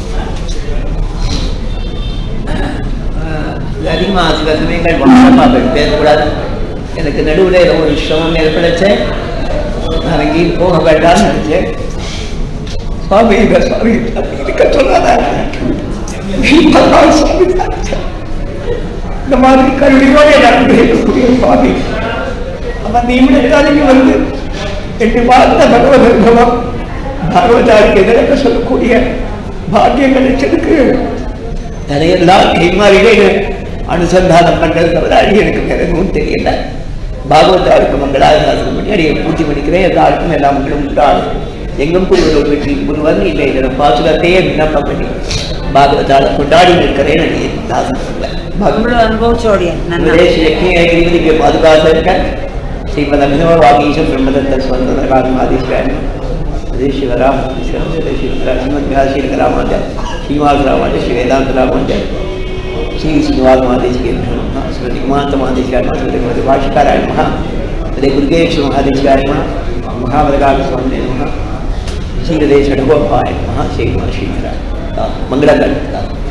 இது அதிகமாக சில சமயங்கள் வாசமாக பேசக்கூடாது எனக்கு நடுவில் ஏதோ ஒரு சிரமம் ஏற்படுச்சேன் நான் எங்கேயும் போக வேண்டாம்னு நினைச்சேன் சுவாமி எங்க சுவாமி இருக்க சொல்லாத சுவாமி இந்த மாதிரி கல்வியோட நடந்திருக்கக்கூடிய சுவாமி அவன் நிமிடத்தாலேயே வந்து என்னை பார்த்த பகவத் அனுபவம் பகவதாருக்கு எதிர்க்க சொல்லக்கூடிய பாக்கியம் கிடைச்சதுக்கு தடையெல்லாம் கைமாறிலே அனுசந்தானம் பண்றது தவிர அடி எனக்கு வேற எதுவும் தெரியல பாகவதாருக்கு மங்களாசாசனம் பண்ணி அடியை பூர்த்தி பண்ணிக்கிறேன் எல்லாருக்கும் எல்லா மங்களும் உண்டாகும் எங்கும் புரிவர் வெற்றி புரிவர் இல்லை இதன் பாசுரத்தையே விண்ணப்பம் பண்ணி பாகவதால கொண்டாடி நிற்கிறேன் அடியை தாசன் இவ்வளவு அனுபவிச்சோடியன் நன்னா யஜ்ஞகிரிக்கு பாதுகாத்து இருக்க ஸ்ரீமத் அபினவவாகீஷம் பிரம்மதத்த ஸ்வந்தராமாதீஸ்வரன் அதே சிவராம் ஸ்ரீமத் வியாசீரகராமாஜ ஸ்ரீனிவாசராமாஜ ஸ்ரீ வேதாந்தராமாஜ ஸ்ரீ ஸ்ரீனிவாசமாதேஸ்வரி நம ஸ்ருதி குமாந்தமாதேஸ்வர நம ஸ்ருதி குமதி பாஷிகாராய நம அதே குருகேஷ் மகாதேஸ்வர நம மகாவதகார சுவாமி நம ஸ்ரீரதே ஷடகோபாய நம ஸ்ரீ ஸ்ரீதரா மங்களங்கள்